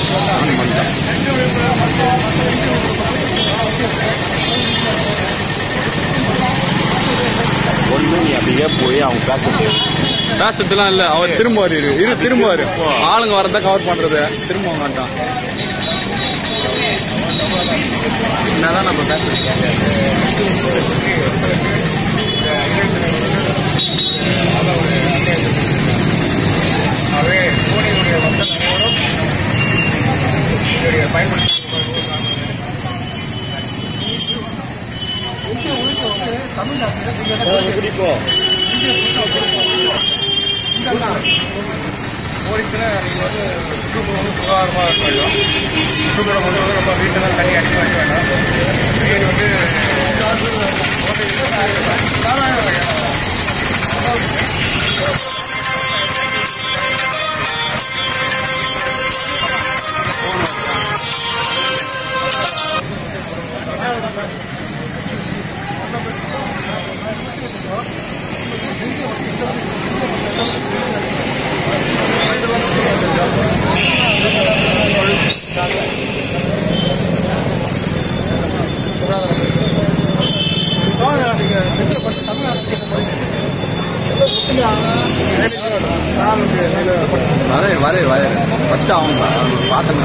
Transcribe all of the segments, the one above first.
On பண்ணிட்டேன் ஒன்று நீ அப்படியே போய் அவங்க பேசுறது பேசுறதுலாம் இல்ல அவர் திரும்புவார் இரு இரு திரும்புவார் ஆளுங்க வரதான் கவர் பண்றது திரும்ப மாட்டான் என்னதான் நம்ம பேசுறது கேட்காது ஆகவே கோடியுடைய மக்கள் அனைவரும் இதனுடைய பயன்படுத்தி பிடிப்போம் கோரிக்கைனா நீங்கள் வந்து சுற்றுப்புறம் வந்து சுகாதாரமாக இருக்க வேண்டும் சுற்றுப்புறம் வந்து வந்து நம்ம வீட்டில் தண்ணி அடிக்க வைக்க வேண்டாம் வீடு வந்து சாதாரண வகையான வரே வரே வரே ஃபர்ஸ்ட் அவங்க பார்த்தேன்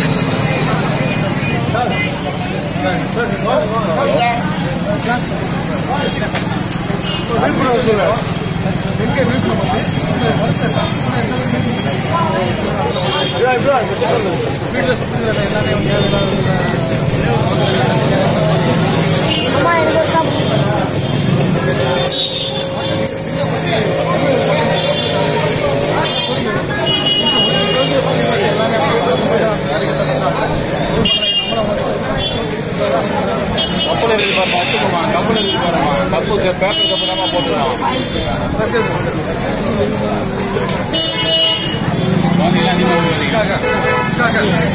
அம்மா எனக்கு ஒரு கப் கப்பல் இருக்கு பாருமா வச்சுக்கோமா கப்பல் இருக்கு பாருமா கப்பு பேப்பர் கப்பு தான் போட்டுக்கலாம் வாங்கிக்கலாம் அதிகமாக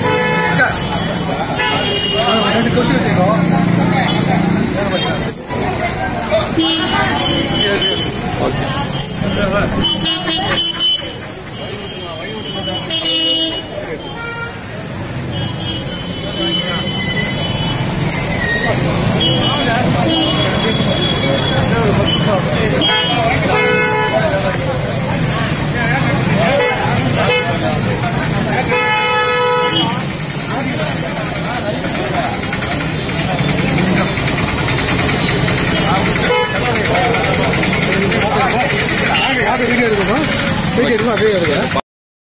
வீடியோ எடுக்கணும் வீடியோ எடுக்கணும் அப்படியே எடுக்க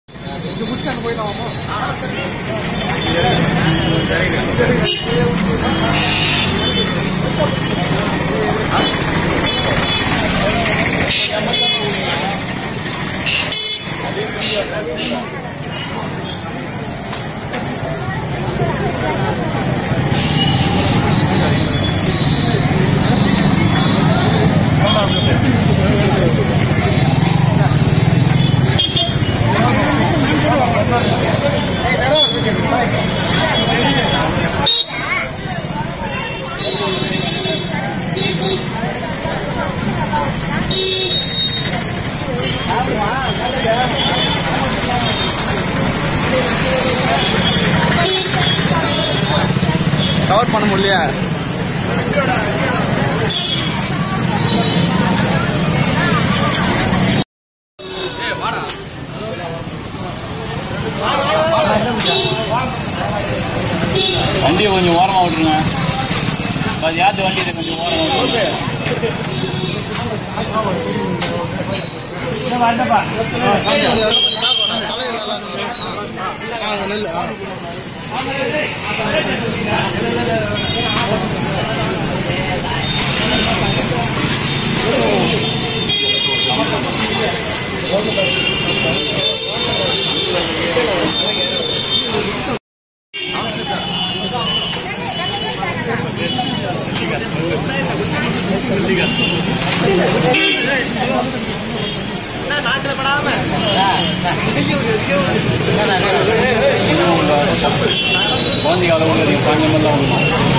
கவர் பண்ண முடியலையா வண்டியை கொஞ்சம் ஓரமாக விட்டுருங்க அது யாத்து வண்டி இதை கொஞ்சம் ஓரமாக விட்டுருங்க குழந்தைக்கு அளவு நீங்கள் காஞ்சமெல்லாம் விடணும்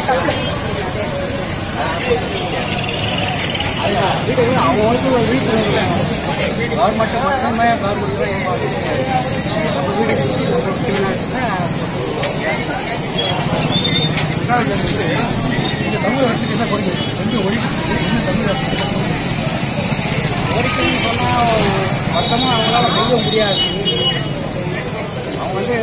அவங்களுக்கு ஒரு வீட்டு கவர்மெண்ட் மட்டுமே கார் கொடுக்குறேன் இந்த தமிழ் வளர்ச்சிக்கு என்ன குறைஞ்சிருச்சு எங்கே ஒழிக்கிறது என்ன தமிழ் கோரிக்கைன்னு சொன்னால் மொத்தமாக அவங்களால செய்ய முடியாது அவங்க வந்து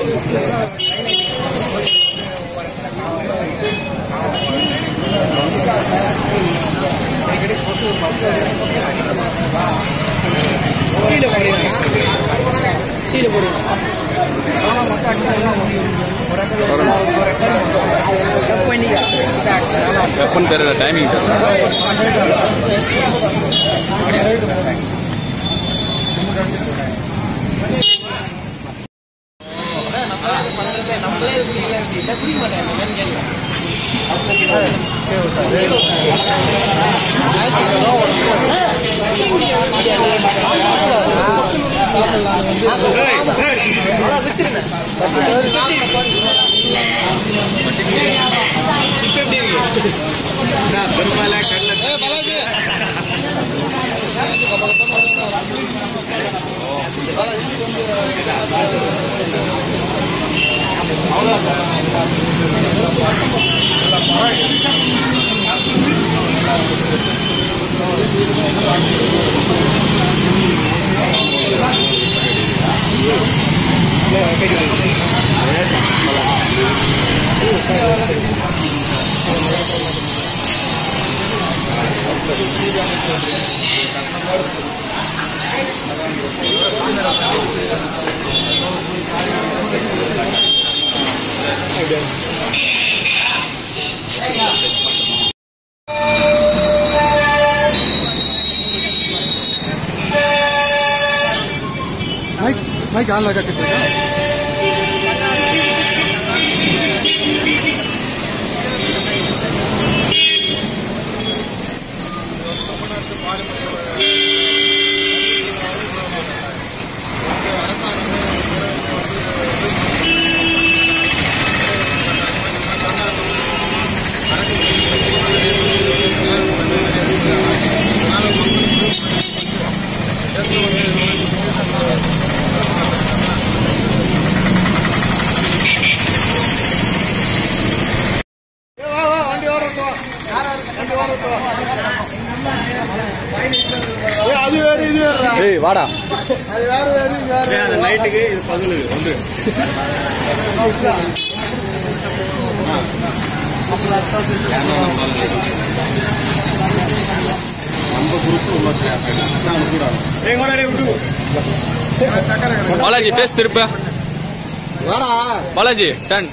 அடிக்கடி கொசு மக்கள் கீழே போடுறாங்க கீழே போடுவாங்க ஆனால் மக்கள் அடிச்சா என்ன முடியும் ஒரு இடத்துல ஒரு இடத்துல செக் பண்ணி எப்பன்னு தெரியல டைமிங் தெரியல மைக் மைக் ஆன்ல கட்டிட்டு ஏய் வாடா நைட்டுக்கு இது பகலுக்கு வந்து பாலாஜி ஃபேஸ் திருப்ப வாடா பாலாஜி டன்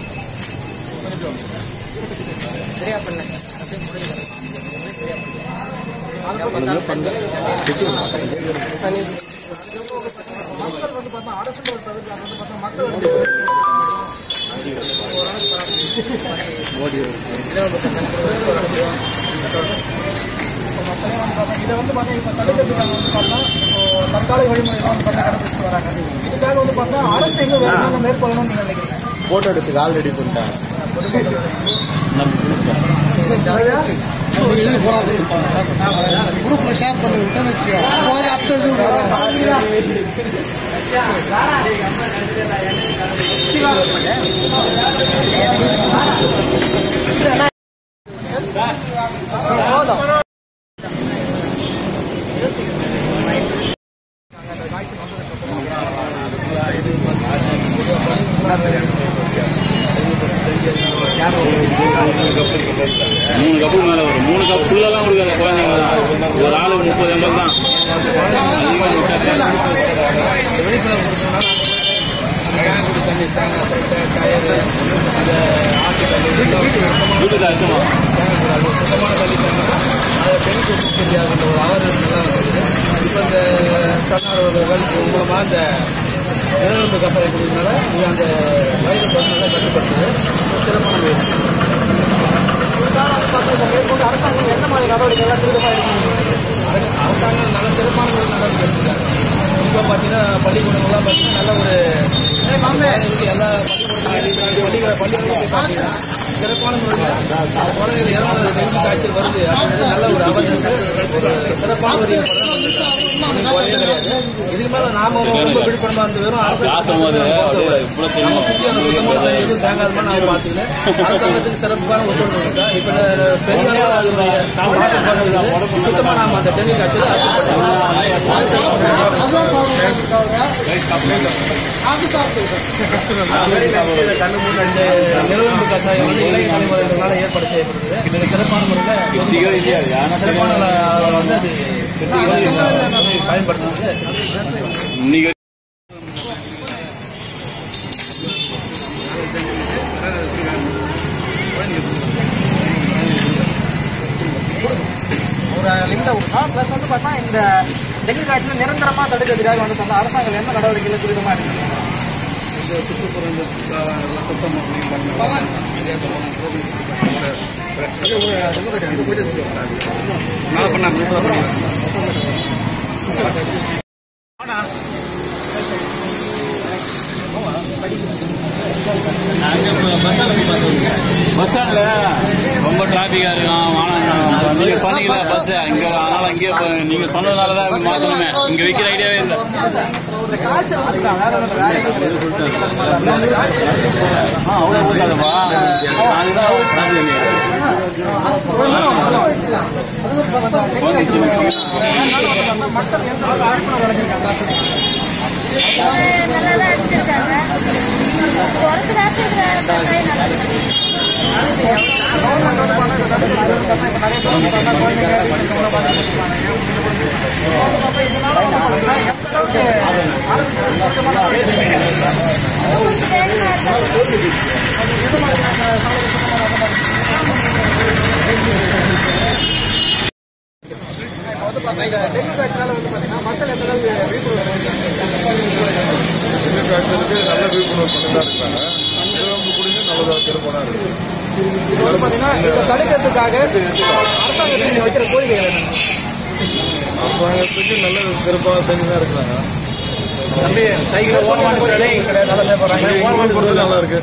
இதை வந்து பார்த்தீங்கன்னா தடுக்கிறதுக்காக வந்து பார்த்தா தற்காலிக வழிமுறைகள் வந்து பார்த்தா கடைபிடிச்சு வராங்க இதுக்காக வந்து பார்த்தா அரசு எங்க வேற என்னென்ன மேற்கொள்ளணும்னு நீங்க நினைக்கிறீங்க போட்டோ எடுத்துக்கு ஆள் ரெடி பண்ணிட்டாங்க குரூப்ல ஷேர் பண்ணி விட்டோம்னு வச்சுக்கோ போது அடுத்தது மூணு கப்பு மேல வரும் மூணு கப் ஃபுல்லெல்லாம் கொடுக்காத குழந்தைங்க தான் ஒரு ஆளுக்கு முப்பது எம்எல் தான் அதிகமா கொடுக்காத. வீட்டுக்கு அர்த்தமா இப்போ இந்த தன்னார்வலர்கள் மூலமாக இந்த நிலநடுக்க கசாயம் கொடுக்கறதுனால இது அந்த வைரஸ் வந்து நல்லா கட்டுப்படுத்துது சிறப்பான முயற்சி மேற்கொண்டு அரசாங்கம் எந்த மாதிரி நடவடிக்கைகள் துரிதமாக எடுக்கணும் அரசாங்கம் நல்ல சிறப்பான ஒரு நடவடிக்கை எடுத்துருக்காங்க குறிப்பாக பார்த்தீங்கன்னா பள்ளிக்கூடங்கள்லாம் பார்த்தீங்கன்னா நல்ல ஒரு எல்லா பள்ளிக்கூடங்களும் பள்ளிக்கூட பள்ளிகளும் பார்த்தீங்கன்னா சிறப்பான முறையில் குழந்தைகள் எதனால் டெங்கு காய்ச்சல் வருது அப்படின்றது நல்ல ஒரு அவேர்னஸ் ஒரு சிறப்பான ஒரு குறையே கிடையாது இதுக்கு மேல நாம ரொம்ப விழிப்புணர்வா இருந்து வெறும் காசும் போது அரசாங்கத்துக்கு நம்ம சுத்தி அந்த சுத்தமான தண்ணி எதுவும் தேங்காத மாதிரி நாம பார்த்துக்கணும் அரசாங்கத்துக்கு சிறப்பான ஒத்துழைப்பு இருக்கா இப்ப இந்த பெரிய அளவில் அதனுடைய தாக்கம் பண்ணுறது சுத்தமா நாம அந்த டெங்கு காய்ச்சல் கண்ணு மூணு நிலவம்பு கஷாயம் வந்து இளைய தலைமுறையினால ஏற்பாடு செய்யப்படுது மிக சிறப்பான முறையில் சிறப்பான அளவில் வந்து அது பயன்படுத்துறது இன்னைக்கு ஒரு லிமிட்டை விட்டோம் ப்ளஸ் வந்து பார்த்தா இந்த டெங்கு காய்ச்சல் நிரந்தரமாக தடுக்கிறதுக்காக வந்து பார்த்தா அரசாங்கம் என்ன நடவடிக்கைகள் துரிதமாக இருக்கு பஸ் ஸ்டாண்ட்ல ரொம்ப டிராபிக்கா இருக்கும் வானம் நீங்க சொன்னீங்களா பஸ் இங்க அதனால அங்கேயே போ- நீங்க சொன்னதுனால தான் இப்படி மாத்தணுமே இங்க வைக்கிற ஐடியாவே இல்லை ஆ, அவ்வளவு கொடுக்காதப்பா அதுதான் நல்லா தான் அடிச்சிருக்காங்க குறைச்சு காசு இருக்கிற கஷாயம் நல்லா இருக்கு. டெங்கு காய்ச்சலால வந்து பார்த்தீங்கன்னா மக்கள் எந்த அளவுக்கு விழிப்புணர்வு டெங்கு காய்ச்சலுக்கு நல்ல விழிப்புணர்வு பண்ணி தான் இருக்காங்க சிவப்பு குடிங்க நல்லதாக சிறப்பாக இருக்கு இது வந்து பார்த்தீங்கன்னா இதை தடுக்கிறதுக்காக அரசாங்கத்தில் வைக்கிற கோரிக்கைகள் என்ன அரசாங்கத்துக்கு நல்ல சிறப்பாக செஞ்சு தான் இருக்கிறாங்க தம்பி சைக்கிள் ஓனமான நல்லா செய்யப்படுறாங்க ஓனமான் பொறுத்து நல்லா இருக்கு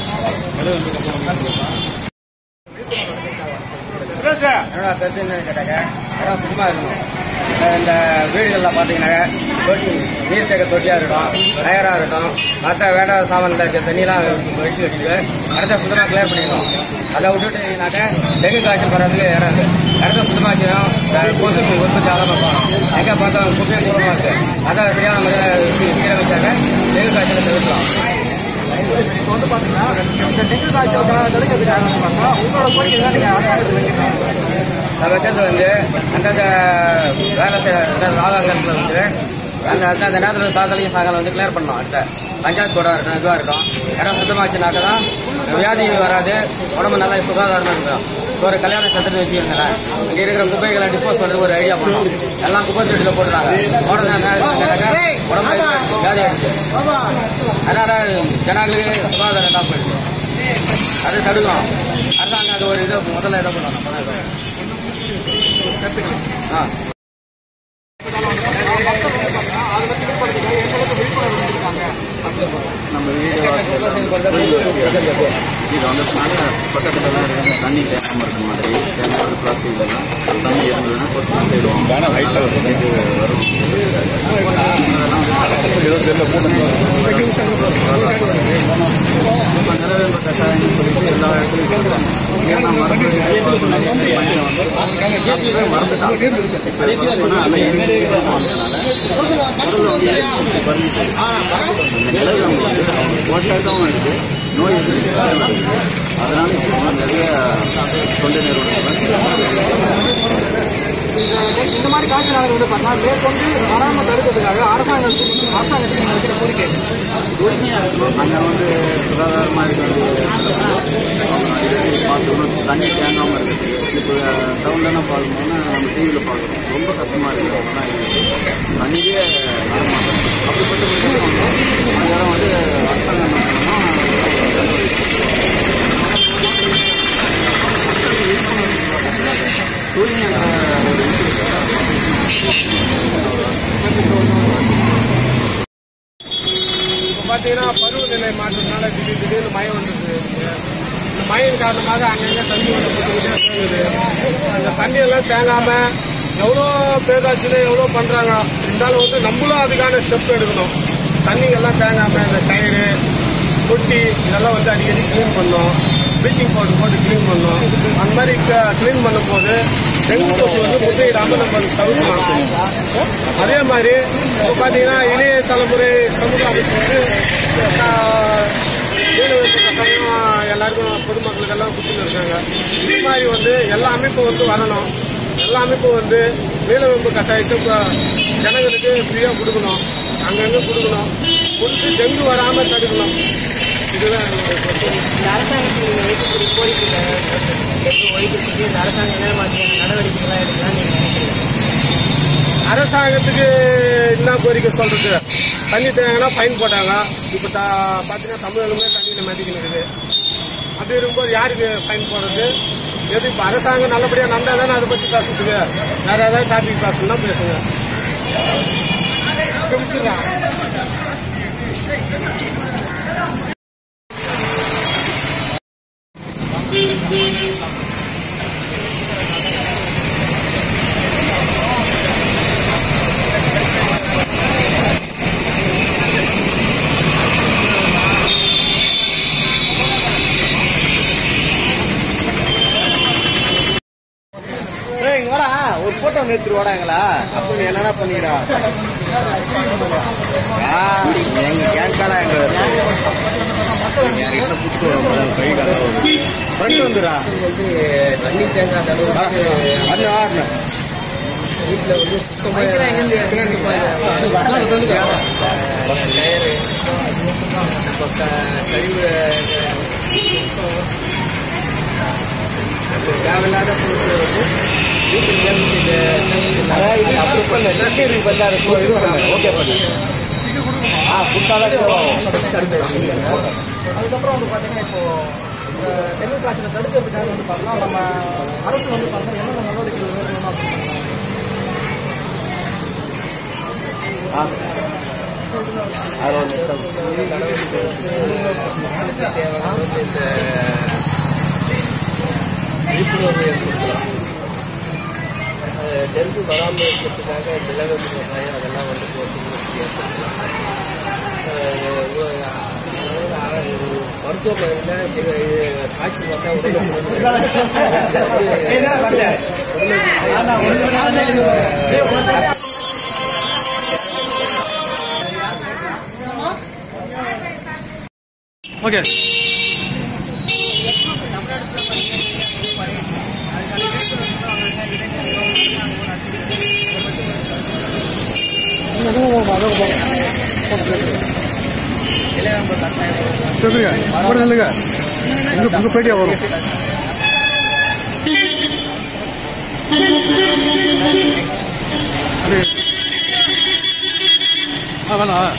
என்னோட கருத்து என்னன்னு கேட்டாக்க இடம் சுத்தமாக இருக்கணும் இந்த- இந்த வீடுகளில் பார்த்தீங்கன்னா தொட்டி நீர் தேக்க தொட்டியாக இருக்கட்டும் டயராக இருக்கட்டும் மற்ற வேண்டாத சாமான்ல இருக்க தண்ணியெல்லாம் வச்சு வச்சுட்டு இடத்த சுத்தமாக கிளியர் பண்ணிக்கணும் அதை விட்டுட்டீங்கன்னாக்க டெங்கு காய்ச்சல் பரவதுக்கு இடம் இல்லை இடத்த சுத்தமாக வச்சுக்கணும் கொசுக்கு உற்பத்தி ஆகாமல் எங்கே பார்த்தா குப்பையை தூரமாக இருக்கு அதை சரியான முறையில் சீரமைச்சாக்க டெங்கு காய்ச்சலை தவிர்க்கலாம் இப்போ வந்து பார்த்தீங்கன்னா இந்த டெங்கு காய்ச்சலுக்கான தடுக்கிறதுக்காக வந்து பார்த்தா உங்களோட கோரிக்கை தான் நீங்கள் அரசாங்கத்தில் வைக்கிறீங்க நம்ம வைக்கிறது வந்து அந்தந்த வேலை செய்ய ராகங்கள்ல வந்து அந்த அந்த அந்த நேரத்தில் தாக்கலையும் சாயங்காலம் வந்து கிளியர் பண்ணணும் அடுத்த பஞ்சாயத்து கூட இருக்கட்டும் இதுவாக இருக்கும் இடம் சுத்தமாச்சுனாக்க தான் வியாதி வராது உடம்பு நல்லா சுகாதாரமாக இருக்கும் இப்போ ஒரு கல்யாண சத்துன்னு வச்சுக்கோங்களேன் இங்கே இருக்கிற குப்பைகளை டிஸ்போஸ் பண்ணுறதுக்கு ஒரு ஐடியா பண்ணணும் எல்லாம் குப்பை தொட்டியில் போட்டுறாங்க போடுறதுனால உடம்பு வியாதி ஆயிடுச்சு அதனால ஜனங்களுக்கு சுகாதாரம் எல்லாம் போயிடுச்சு அதை தடுக்கணும் அரசாங்கம் அது ஒரு இதை முதல்ல இதை பண்ணணும் அப்பதான் இது. ஆ நம்ம வீடு இது வந்ததுனால பக்கத்துல எல்லாம் இருக்கிற தண்ணி தேங்காம இருக்க மாதிரி தேங்காய் பிளாஸ்டிக் எல்லாம் தண்ணி இருந்ததுன்னா கொஞ்சம் போயிடுவோம் இது வரும் இப்ப நிலவேம்பு கஷாயம் சொல்லிட்டு எல்லா இடத்துலையும் கொடுப்பாங்க. ஏன்னா மருந்து மருந்து மறந்துட்டாங்க இப்ப சொன்னா அந்த எண்ணெய் நிலவேம்பு வந்து போஷாகவும் இருக்கு நோய் எதிர்ப்பு சக்தியும் இருக்கு. அதனால இப்போ நிறைய தொண்டு நிறுவனங்கள் இந்த மாதிரி காய்ச்சல் வந்து பார்த்தீங்கன்னா மேற்கொண்டு வராமல் தடுக்கிறதுக்காக அரசாங்கத்துக்கு அரசாங்கத்துக்கு நீங்கள் வைக்கிற கோரிக்கை அங்கே வந்து சுகாதாரமாக இருக்கிறது பார்த்துக்கணும் தண்ணி தேங்காமல் இருக்குது இப்போ டவுன்லலாம் பார்க்கணும்னா நம்ம டிவியில் பார்க்குறோம் ரொம்ப கஷ்டமாக இருக்குது அதெல்லாம் இருக்குது தண்ணியே வரமாட்டோம் அப்படிப்பட்ட ஒரு இடம் வந்து அந்த இடம் வந்து அரசாங்கம் என்ன பண்ணணும் தூய்மையான ஒரு இப்போ பார்த்தீங்கன்னா பருவநிலை மாற்றத்தினால திடீர் திடீர்னு மழை வந்துருது இந்த இந்த மழையின் காரணமாக அங்கங்க தண்ணி வந்து போட்டுக்கிட்டே தேங்குது அந்த தண்ணி எல்லாம் தேங்காம எவ்வளோ பேராட்சியில் எவ்வளோ பண்றாங்க இருந்தாலும் வந்து நம்மளும் அதுக்கான ஸ்டெப் எடுக்கணும் தண்ணிங்கெல்லாம் தேங்காம இந்த டயரு தொட்டி இதெல்லாம் வந்து அடிக்கடி க்ளீன் பண்ணோம் ப்ளீச்சிங் பவுடர் போட்டு க்ளீன் பண்ணோம் அந்த மாதிரி க்ளீன் பண்ணும்போது டெங்கு கொசு வந்து முட்டையிடாம நம்ம தவிர்க்கலாம் அதே மாதிரி இப்போ பார்த்தீங்கன்னா இளைய தலைமுறை சமூக அமைப்பு வந்து ஆஹ், வீடு வைப்பு கட்டாயம் எல்லாருக்கும் பொதுமக்களுக்கெல்லாம் கொடுத்துட்டு இருக்காங்க இது மாதிரி வந்து எல்லா அமைப்பும் வந்து வரணும் எல்லா அமைப்பும் வந்து நீலவெம்பு கஷாயத்தை இப்போ ஜனங்களுக்கு ஃப்ரீயாக கொடுக்கணும் அங்கங்கே கொடுக்கணும் கொடுத்து டெங்கு வராமல் தடுக்கணும் இதுதான் என்னோட கருத்து. இந்த அரசாங்கத்துக்கு நீங்க வைக்கக்கூடிய கோரிக்கைகள் டெங்கு ஒழிக்கிறதுக்கு இந்த அரசாங்கம் என்ன மாதிரியான நடவடிக்கைகள்லாம் எடுக்கலாம் நீங்க நினைக்கிறீங்க அரசாங்கத்துக்கு என்ன கோரிக்கை சொல்றது தண்ணி தேங்கினா ஃபைன் போட்டாங்க இப்போ பார்த்தீங்கன்னா தமிழகமே தண்ணியில் மதிக்கணும் இருக்குது அப்படி இருக்கும்போது யாருக்கு ஃபைன் போடுறது எது இப்போ அரசாங்கம் நல்லபடியாக நடந்தால் தானே அதை பற்றி பேசுறதுக்கு வேற ஏதாவது டாபிக் பேசணும்னா பேசுங்க முடிச்சிடலாம் ஏய், இங்க வாடா ஒரு போட்டோ எடுத்துட்டு வாடாங்களா அப்ப நீ என்னடா பண்ணிக்கிறா எங்க கேட்காடா எங்க ஃப்ரெண்ட் வந்துடா தண்ணி தேங்காய் தடவை வீட்டில் வந்து தேவையில்லாத பொருட்கள் வந்து வீட்டுக்கு அப்ரூவ் பண்ண சர்டிஃபிகேட் பண்ணாரு இது பண்ண ஓகே பண்ணு ஆ கொடுத்தாதான் அதுக்கப்புறம் வந்து பார்த்தீங்கன்னா இப்போ இந்த டெங்கு காய்ச்சலை தடுக்கிறதுக்காக வந்து பார்த்தீங்கன்னா நம்ம அரசு வந்து பார்த்தீங்கன்னா என்னென்ன நடவடிக்கைகள் மேற்கொள்ளணும் அப்படின்னு விழிப்புணர்வு ஏற்படுத்தலாம் டெங்கு வராமல் இருக்கிறதுக்காக நிலவேம்பு கஷாயம் அதெல்லாம் வந்து போட்டு ஏற்படுத்தலாம் மருத்துவமனையில் காய்ச்சல் வந்தால் உடனே ஓகே சொல்லுங்க அப்புறம் சொல்லுங்க உங்க உங்க பேட்டியா வரும் அது ஆ வேணாம்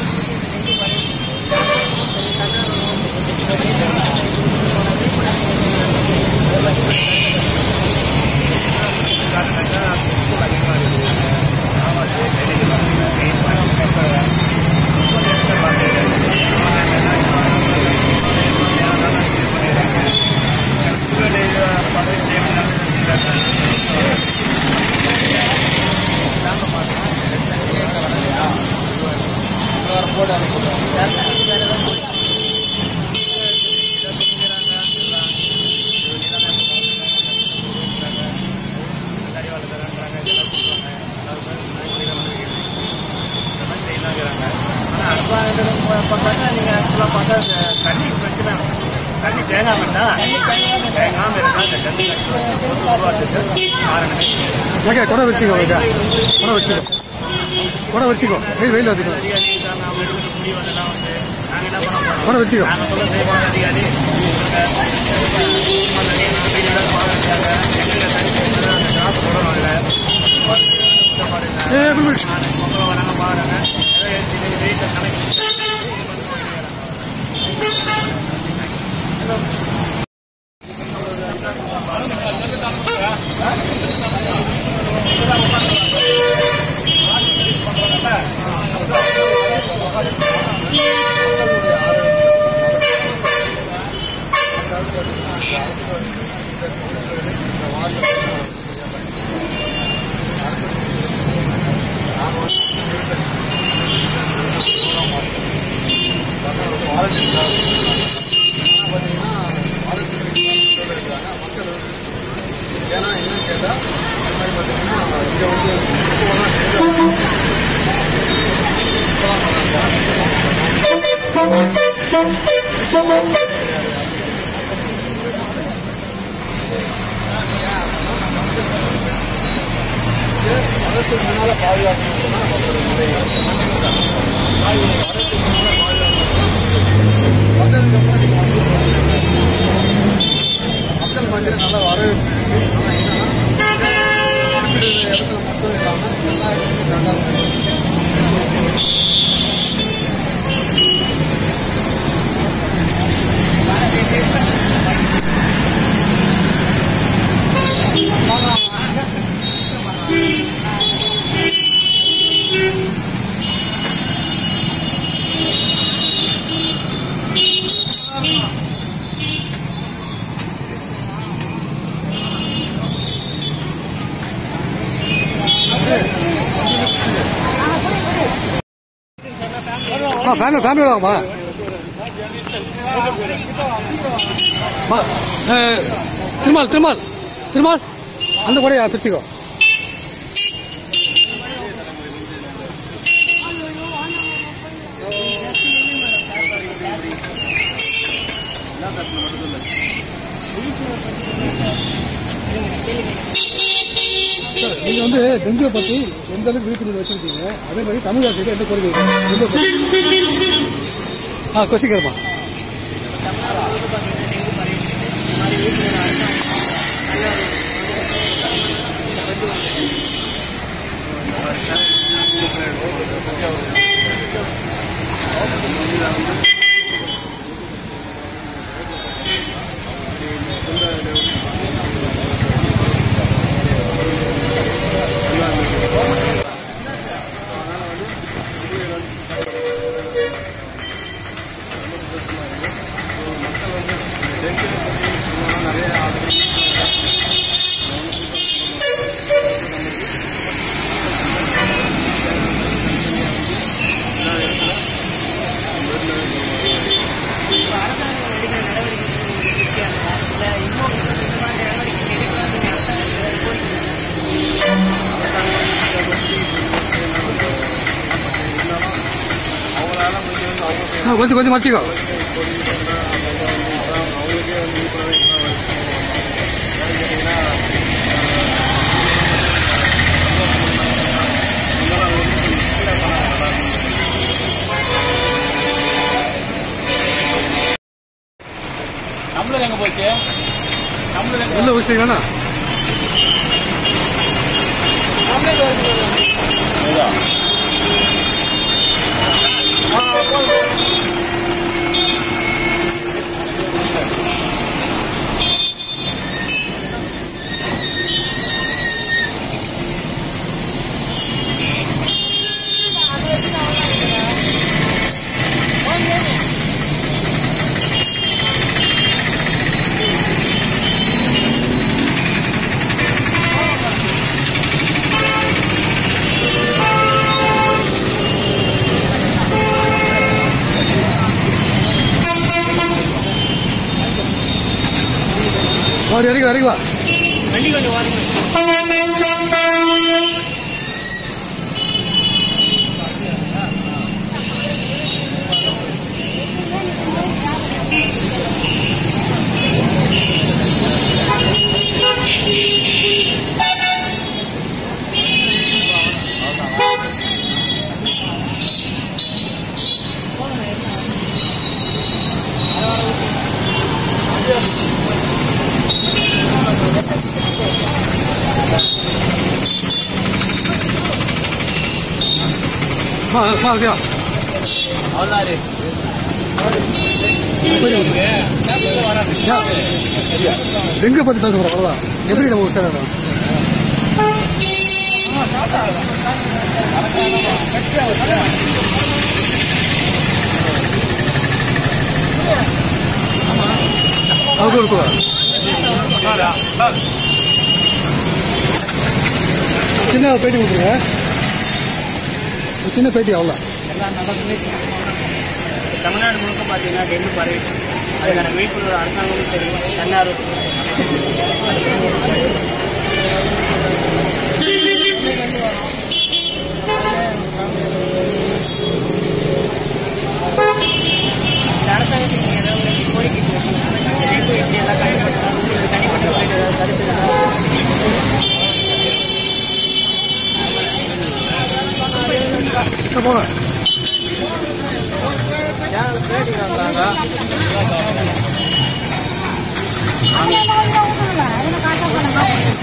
ஆ தண்ணி தேங்காம இருந்தா தேங்காம இருந்தா அந்த டெங்கு கொசு உருவாக்குறதுக்கு காரணமே ஓகே கூட வச்சுக்கோ ஓகே கூட வச்சுக்கோ கூட வச்சுக்கோ வெயில் வெயில் வச்சுக்கோ அதிகாரி தான் நாம எடுக்கிற முடிவெல்லாம் வந்து நாங்க என்ன பண்ண போறோம் கூட வச்சுக்கோ நாங்க சொல்ல செய்வோம் அதிகாரி அந்த காசு போடுவாங்க ஏ குட் குட் மக்கள் வராங்க பாக்குறாங்க ஏதோ வெயிட்ட கணக்கு ஏன்னா என்னன்னு கேட்டா இந்த மாதிரி பார்த்தீங்கன்னா இங்க வந்து குப்பைலாம் அதற்கு முன்னால பாதுகாக்கணும்னா நம்மளோட முறை அதற்கு முன்னால பாதுகாக்கணும் வந்ததுக்கப்புறம் நீங்க வந்து மக்கள் மத்தியில் நல்ல வரவேற்பு இருக்கு ஆனா என்னன்னா குறிப்பிட்ட இடத்துல மட்டும் இல்லாம எல்லா இடத்துலையும் நல்லா ஆ ஃபேன் ஃபேன் வாங்கம்மா மா, ஏ, திருமால் திருமால் திருமால் அந்த கூடையா பிடிச்சிக்கோ நீங்க வந்து டெங்குவை பத்தி எந்த அளவுக்கு விழிப்புணர்வு வச்சிருக்கீங்க அதே மாதிரி தமிழக அரசுக்கு எந்த கோரிக்கை டெங்கு பத்தி ஆ கொசிக்கிறமா ஆ, கொஞ்சம் கொஞ்சம் மறைச்சிக்கோ நம்மளும் எங்க போச்சு நம்மளும் எங்க உள்ள வச்சுக்கோண்ணா வாடி இறங்கி இறங்கி வா வண்டி கொண்டு வாங்க ஆ ஆ ஓகே டெங்கு பத்தி பேச போறோம் அவ்வளவுதான் எப்படி நம்ம உற்சாகம் அது கொடுக்குவா சின்ன பேட்டி கொடுத்துருங்க ஒரு சின்ன பேட்டி அவ்வளோ தமிழ்நாடு முழுக்க பார்த்தீங்கன்னா டெங்கு பரவிட்டு அதுக்கான விழிப்புணர்வு அரசாங்கமும் சரி தன்னார்வ இந்த அரசாங்கத்துக்கு நீங்க ஏதாவது கோரிக்கை வைக்கணும். டெங்கு எப்படி எல்லாம் கட்டுப்படுத்தலாம் உங்களுக்கு தனிப்பட்ட முறையில் ஏதாவது கருத்து இருக்கா? போங்க அங்க எல்லாம் உள்ள விட்டுருங்க. அதுல காட்ட போனாங்க.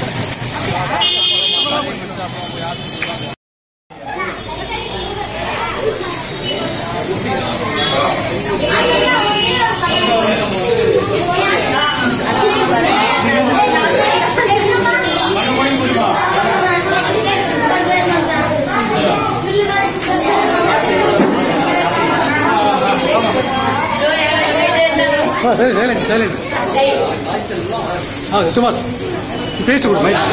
ஆ சரி சைலண்ட் சைலண்ட் ஆ சும்மா பேஸ்ட் கொடு மைக்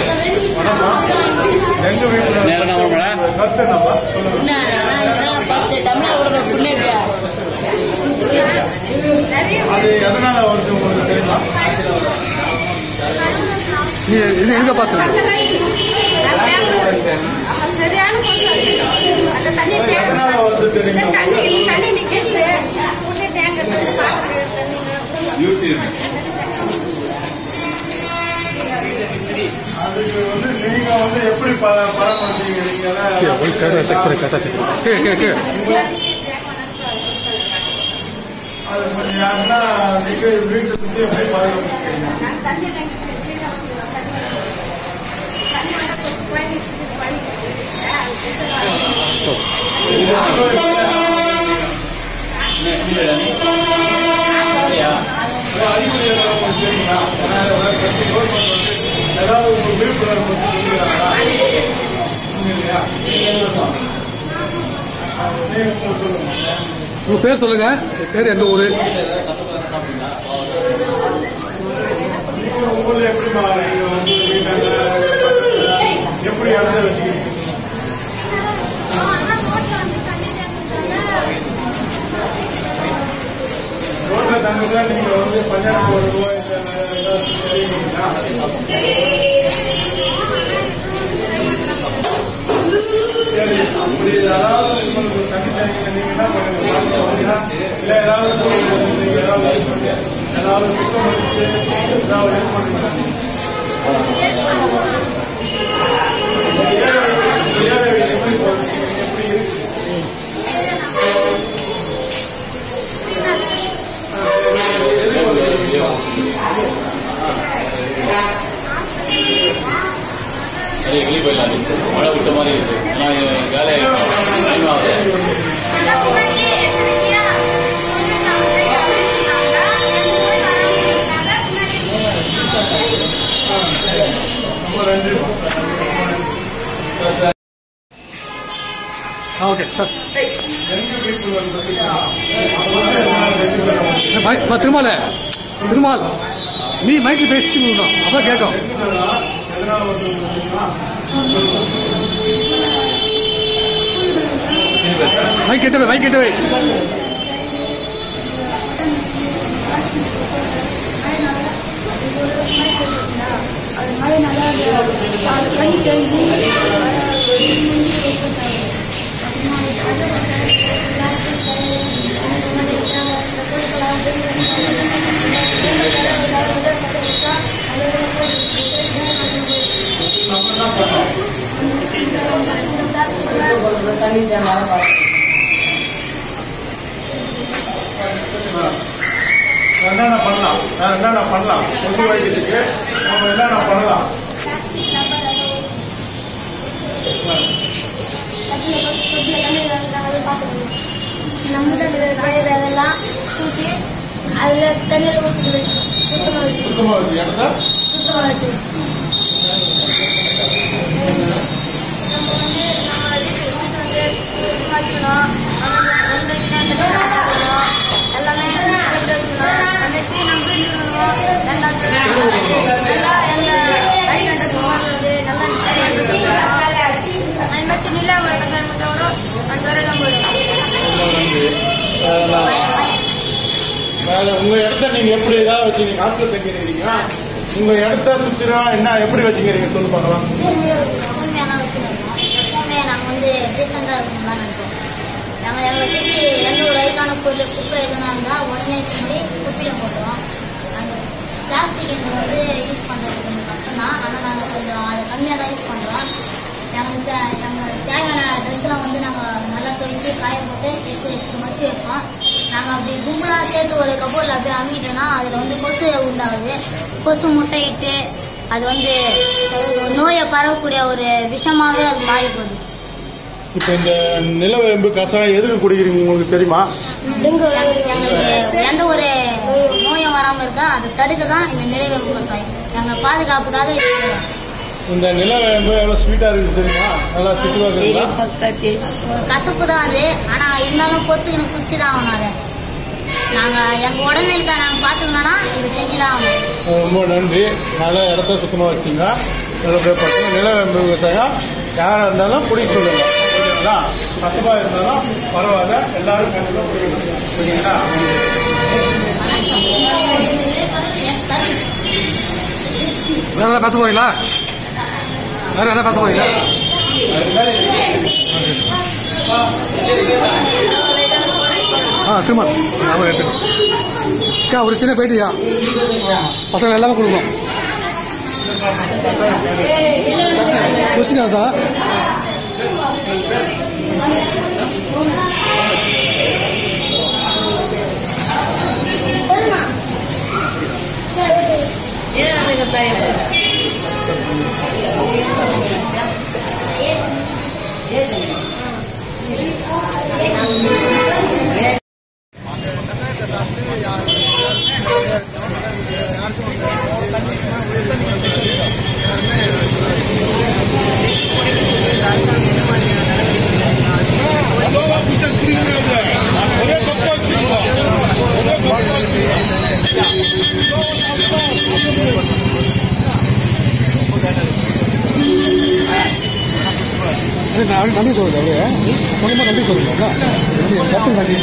கருத்து என்னப்பா சொல்லுங்க பத்து டம்ளர் கொடுங்க புண்ணேட்டியா அது எதனால வருது உங்களுக்கு தெரியுமா நீ இது எங்க பார்த்துருங்க சரியான பொருள் அந்த தண்ணி எதனால வருது தெரியுமா தண்ணி தண்ணி நிக்கல உடனே டேங்கர் தண்ணி அதுக்கு வந்து நீங்க வந்து எப்படி ப- பராமரிச்சீங்க நீங்க எல்லாம் செக் பண்ணி கரெக்டாக செக் பண்ணி கே கே கே அது கொஞ்சம் யாருன்னா நீங்க வீட்டை சுற்றி எப்படி பாதுகாப்பு ஏதாவது ஒரு விழிப்புணர்வு கொடுக்குறாங்களா? இல்லையா? நீங்க சொல்லுங்க உங்க பேர் சொல்லுங்க பேர் எந்த ஊரு ஊர்ல எப்படிமா நீங்க வந்து வீட்டாண்ட எப்படி இடத்த வச்சுக்கிறீங்க ரோட்ல தங்குறதா நீங்க வந்து பஞ்சாயத்து ஒரு ரூபாய் ஏதாவது தெரியுங்களா சரி அப்படி ஏதாவது உங்களுக்கு தண்ணி தேங்கில நீங்க என்ன பண்ணுங்க இல்ல ஏதாவது நீங்க ஏதாவது use பண்ணி, ஏதாவது சுத்தம் பண்ணிட்டு ஏதாவது use பண்ணுங்க ஏழை எப்படி போகுது? எப்படி இருக்கு வெளியே போயிடலாம் மழை விட்ட மாதிரி இருக்கு நான் வேலை டைம் ஆகுது ஆ ஓகே சார் மை- பா, திருமால திருமால் நீ மைக்கு பேசிட்டு இருக்கணும் அப்ப கேட்கும் மைக் கிட்ட வை மைக் கிட்ட வை என்னென்ன பண்ணலாம் வேற என்னென்ன பண்ணலாம் கொண்டு வைக்கிறதுக்கு நம்ம என்னென்ன பண்ணலாம் பிளாஸ்டிக் ரப்பர் அது பார்த்துக்கணும் நம்ம அதெல்லாம் தூக்கி அதில் தண்ணியில் ஊற்றி சுத்தமாக வச்சு சுத்தமாக வச்சு இடத்த சுத்தமாக வச்சு நம்ம வந்து நம்ம வீட்டு வீட்டு வந்து சுத்தமாக வச்சுக்கணும் அந்த அந்த அந்த வச்சுக்கணும் எல்லாமே போட்டு வைக்கணும் அந்த சீ நம்ம வீடு இருக்கணும் எல்லாத்தையும் எல்லாம் எந்த லைட் போடுறது நல்லா அது மாதிரி நிலா கட்டாயம் மட்டும் அந்த வரையெல்லாம் போயிடும் வேற உங்க இடத்த நீங்க எப்படி ஏதாவது வச்சுங்க காட்டுல தங்கிறீங்க உங்க இடத்த சுத்திரா என்ன எப்படி வச்சுக்கிறீங்க சொல்லு பார்க்கலாம் உண்மையான வச்சுருக்கோம் உண்மையை நாங்கள் வந்து டீசெண்டாக இருக்கணும் தான் நினைக்கிறோம் நாங்கள் எங்களை சுற்றி எந்த ஒரு ஐக்கான பொருள் குப்பை எதுனா இருந்தால் உடனே கொண்டு குப்பையில் போட்டுருவோம் அந்த பிளாஸ்டிக் எங்களுக்கு வந்து யூஸ் பண்ணுறது கொஞ்சம் கஷ்டம் தான் ஆனால் நாங்கள் கொஞ்சம் அதை கம்மியாக தான் யூஸ் பண்ணுறோம் எங்களுக்கு எங்கள் தேவையான ட்ரெஸ்லாம் வந்து நாங்கள் நல்லா துவைச்சி காய போட்டு எடுத்து வச்சு மச்சு வைப்போம் நாங்கள் அப்படி கும்பலாக சேர்த்து ஒரு கபோர்டில் அப்படியே அமுக்கிட்டோம்னா அதில் வந்து கொசு உண்டாகுது கொசு முட்டையிட்டு அது வந்து நோயை பரவக்கூடிய ஒரு விஷமாவே அது மாறி போகுது இப்ப இந்த நிலவேம்பு கஷாயம் எதுக்கு குடிக்கிறீங்க உங்களுக்கு தெரியுமா எங்களுக்கு எந்த ஒரு நோயும் வராம இருக்கா அதை தடுக்க தான் இந்த நிலைவேம்பு கசாயம் எங்க பாதுகாப்புக்காக இது செய்றோம். இந்த நிலவேம்பு எவ்வளவு ஸ்வீட்டா இருக்கு தெரியுமா நல்லா திட்டுவா இருக்குங்களா கசப்பு தான் அது ஆனா இருந்தாலும் பொத்துக்கணும் குச்சி தான் ஆகணும் அதை நாங்க எங்க உடனே இருக்கா நாங்க பாத்துக்கணும்னா இது செஞ்சுதான் ஆகணும் ரொம்ப நன்றி நல்ல இடத்த சுத்தமா வச்சுங்க நல்லபடியா பார்த்து நிலவேம்பு விவசாயம் யாரா இருந்தாலும் குடிக்க சொல்லுங்க ஓகேங்களா கசப்பா இருந்தாலும் பரவாயில்ல எல்லாரும் கண்டிப்பா குடிக்கணும் ஓகேங்களா வேற ஏதாவது பேச போறீங்களா வேற ஏதாவது பேச போறீங்களா ஆ திரும்ப ஞாபகம் எடுத்துக்கோ அக்கா ஒரு சின்ன போயிட்டியா பசங்க எல்லாமே கொடுக்கணும் கொஸ்டின் தான் நான் நன்றி சொல்லுது அப்படியே மூலியமா நன்றி சொல்லுங்க கத்து நன்றி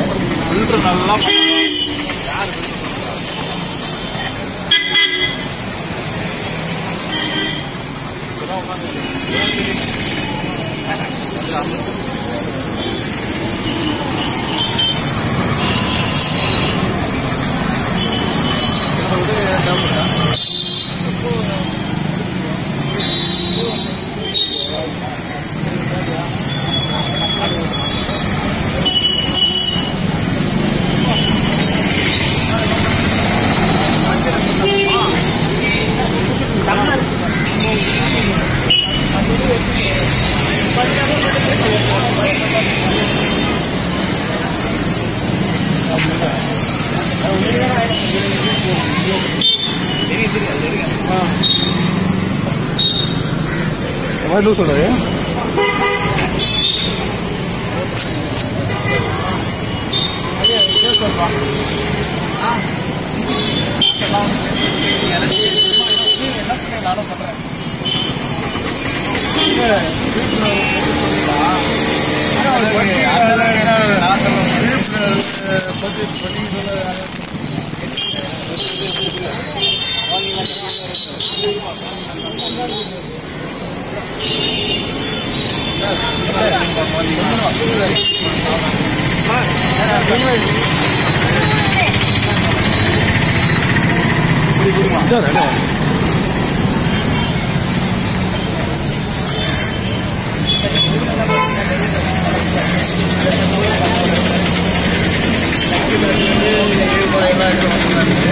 மாதிரி லூஸ் சொல்றாரு சார் என்ன Thank you. முறையெல்லாம் இருக்கு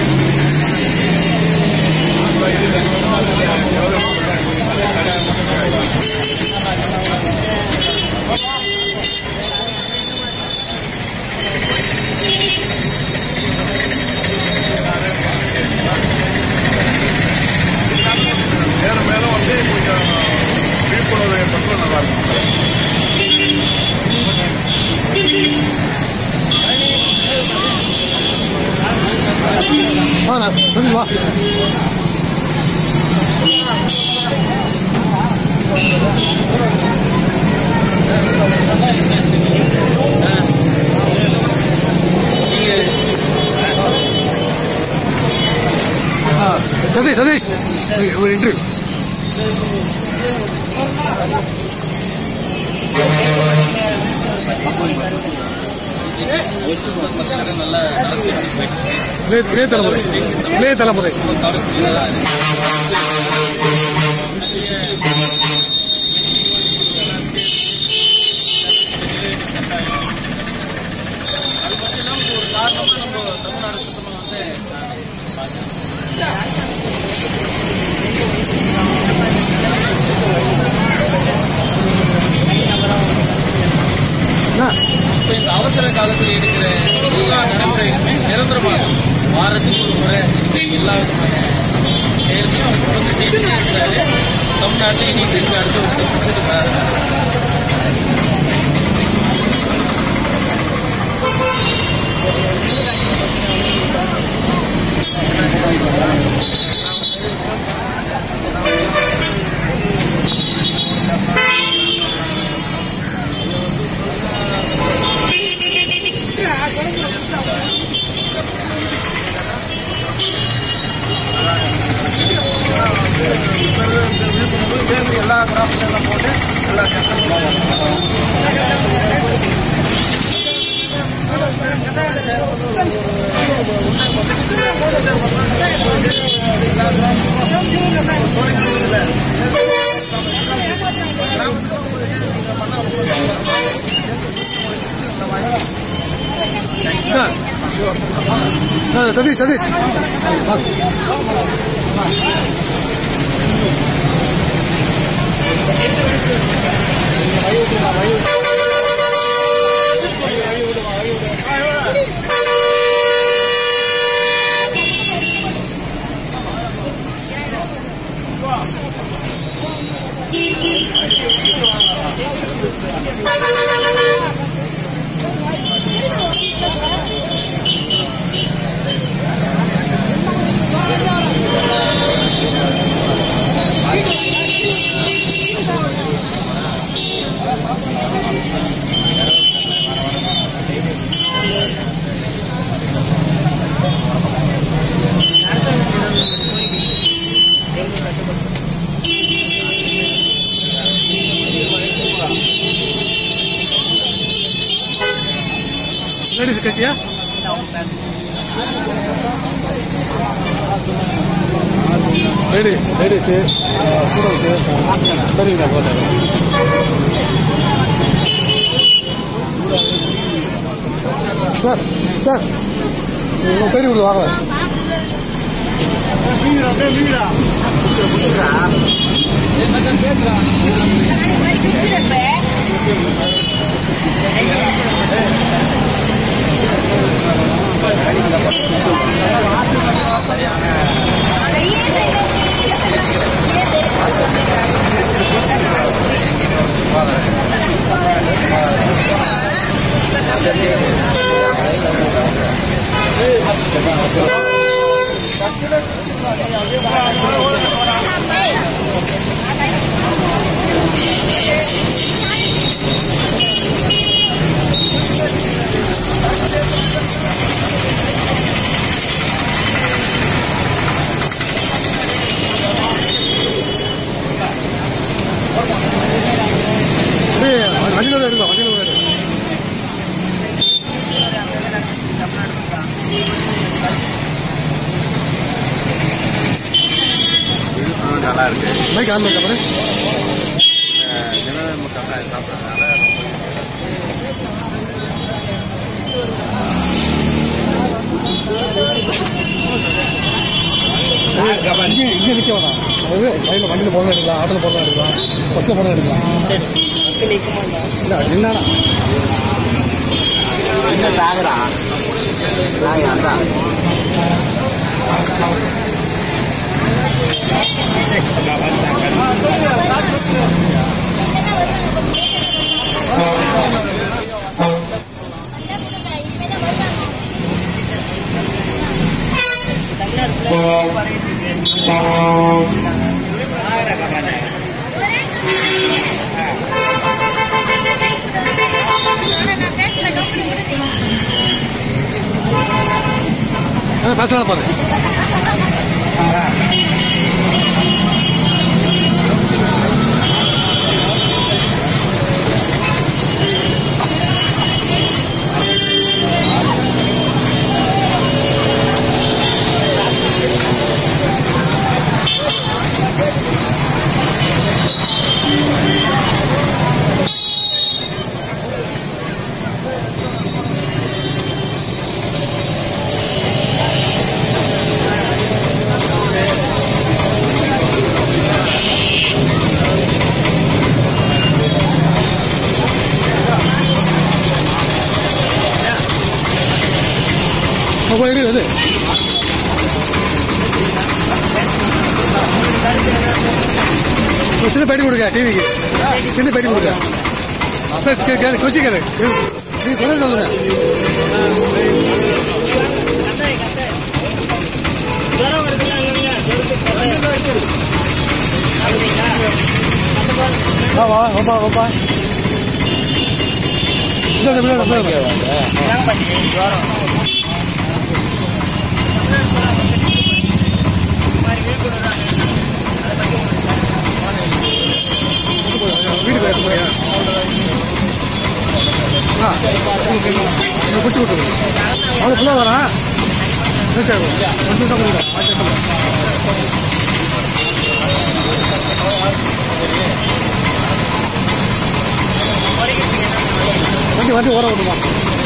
மேலும் மேலும் வந்து கொஞ்சம் விழிப்புணர்வு ஏற்படுத்த நல்லா இருக்கும் வாண்ணா வந்து வா ஆ, சதீஷ் சதீஷ் ஒரு- ஒரு இன்டர்வியூ இளைய இளைய தலைமுறை இளைய தலைமுறை என்ன? இப்ப இந்த அவசர காலத்தில் இருக்கிற எல்லா நடைமுறைகளுமே நிரந்தரமாக வாரத்துக்கு ஒரு முறை எல்லா விதமான செயல்களையும் அவர் தொடர்ந்து செய்துட்டே இருக்கிறாரு தமிழ்நாட்டில் இனி தெரிஞ்ச அடுத்த ஒரு வருஷத்துக்கு எல்லா கிராமத்திலும் போட்டு எல்லா சென்டர்ஸ் என்ன? ஆ, சதீஷ் சதீஷ் வா. லேடிஸ் கட்டியா லேடி லேடிஸு ஸ்டூடெண்ட்ஸு சரிங்கண்ணா போட்டேன் சார் சார் உங்கள் பேர் கொடுத்து வாங்க வண்டியில் எடுக்கலாம் வண்டியில் எடுக்கலாம் நல்லா இருக்கு மைக் ஆன் பண்ணி அப்புறம் தினமும் கசாயம் சாப்பிட்றதுனால ரொம்ப இங்கே இங்கே நிற்க வேணாம் அதாவது லைனில் வண்டியில் போகிறதா எடுக்கலாம் ஆட்டோவில் போகிறதா எடுக்கலாம் பஸ்ஸில் போகிறதா எடுக்கலாம் சரி பஸ் நிற்குமா இல்லை என்னன்னா பேசலாம் பாரு அப்போ எடு எது ஒரு சின்ன பேட்டி கொடுங்க டிவிக்கு சின்ன பேட்டி கொடுங்க அப்ப கே- கேளு கொச்சி கேளு நீ சொல்ல சொல்லுங்க ஜுரம் வருதுல்ல அங்கங்க ஜுரத்துக்கு அப்படிங்களா வா வா ரொம்ப ரொம்ப இல்லை இல்லை இல்லை இதாங்க பாட்டி ஜுரம் வீட்டுக்கு எடுத்து போறியா ஆ பிடிச்சி விட்டுரு அவ்வளோ ஃபுல்லாக வரேன் மிஸ் ஆகும் ஒரு நிமிஷம் கொடுங்க மாற்றி எடுத்துக்கலாம் வண்டி வண்டி ஓர விடுமா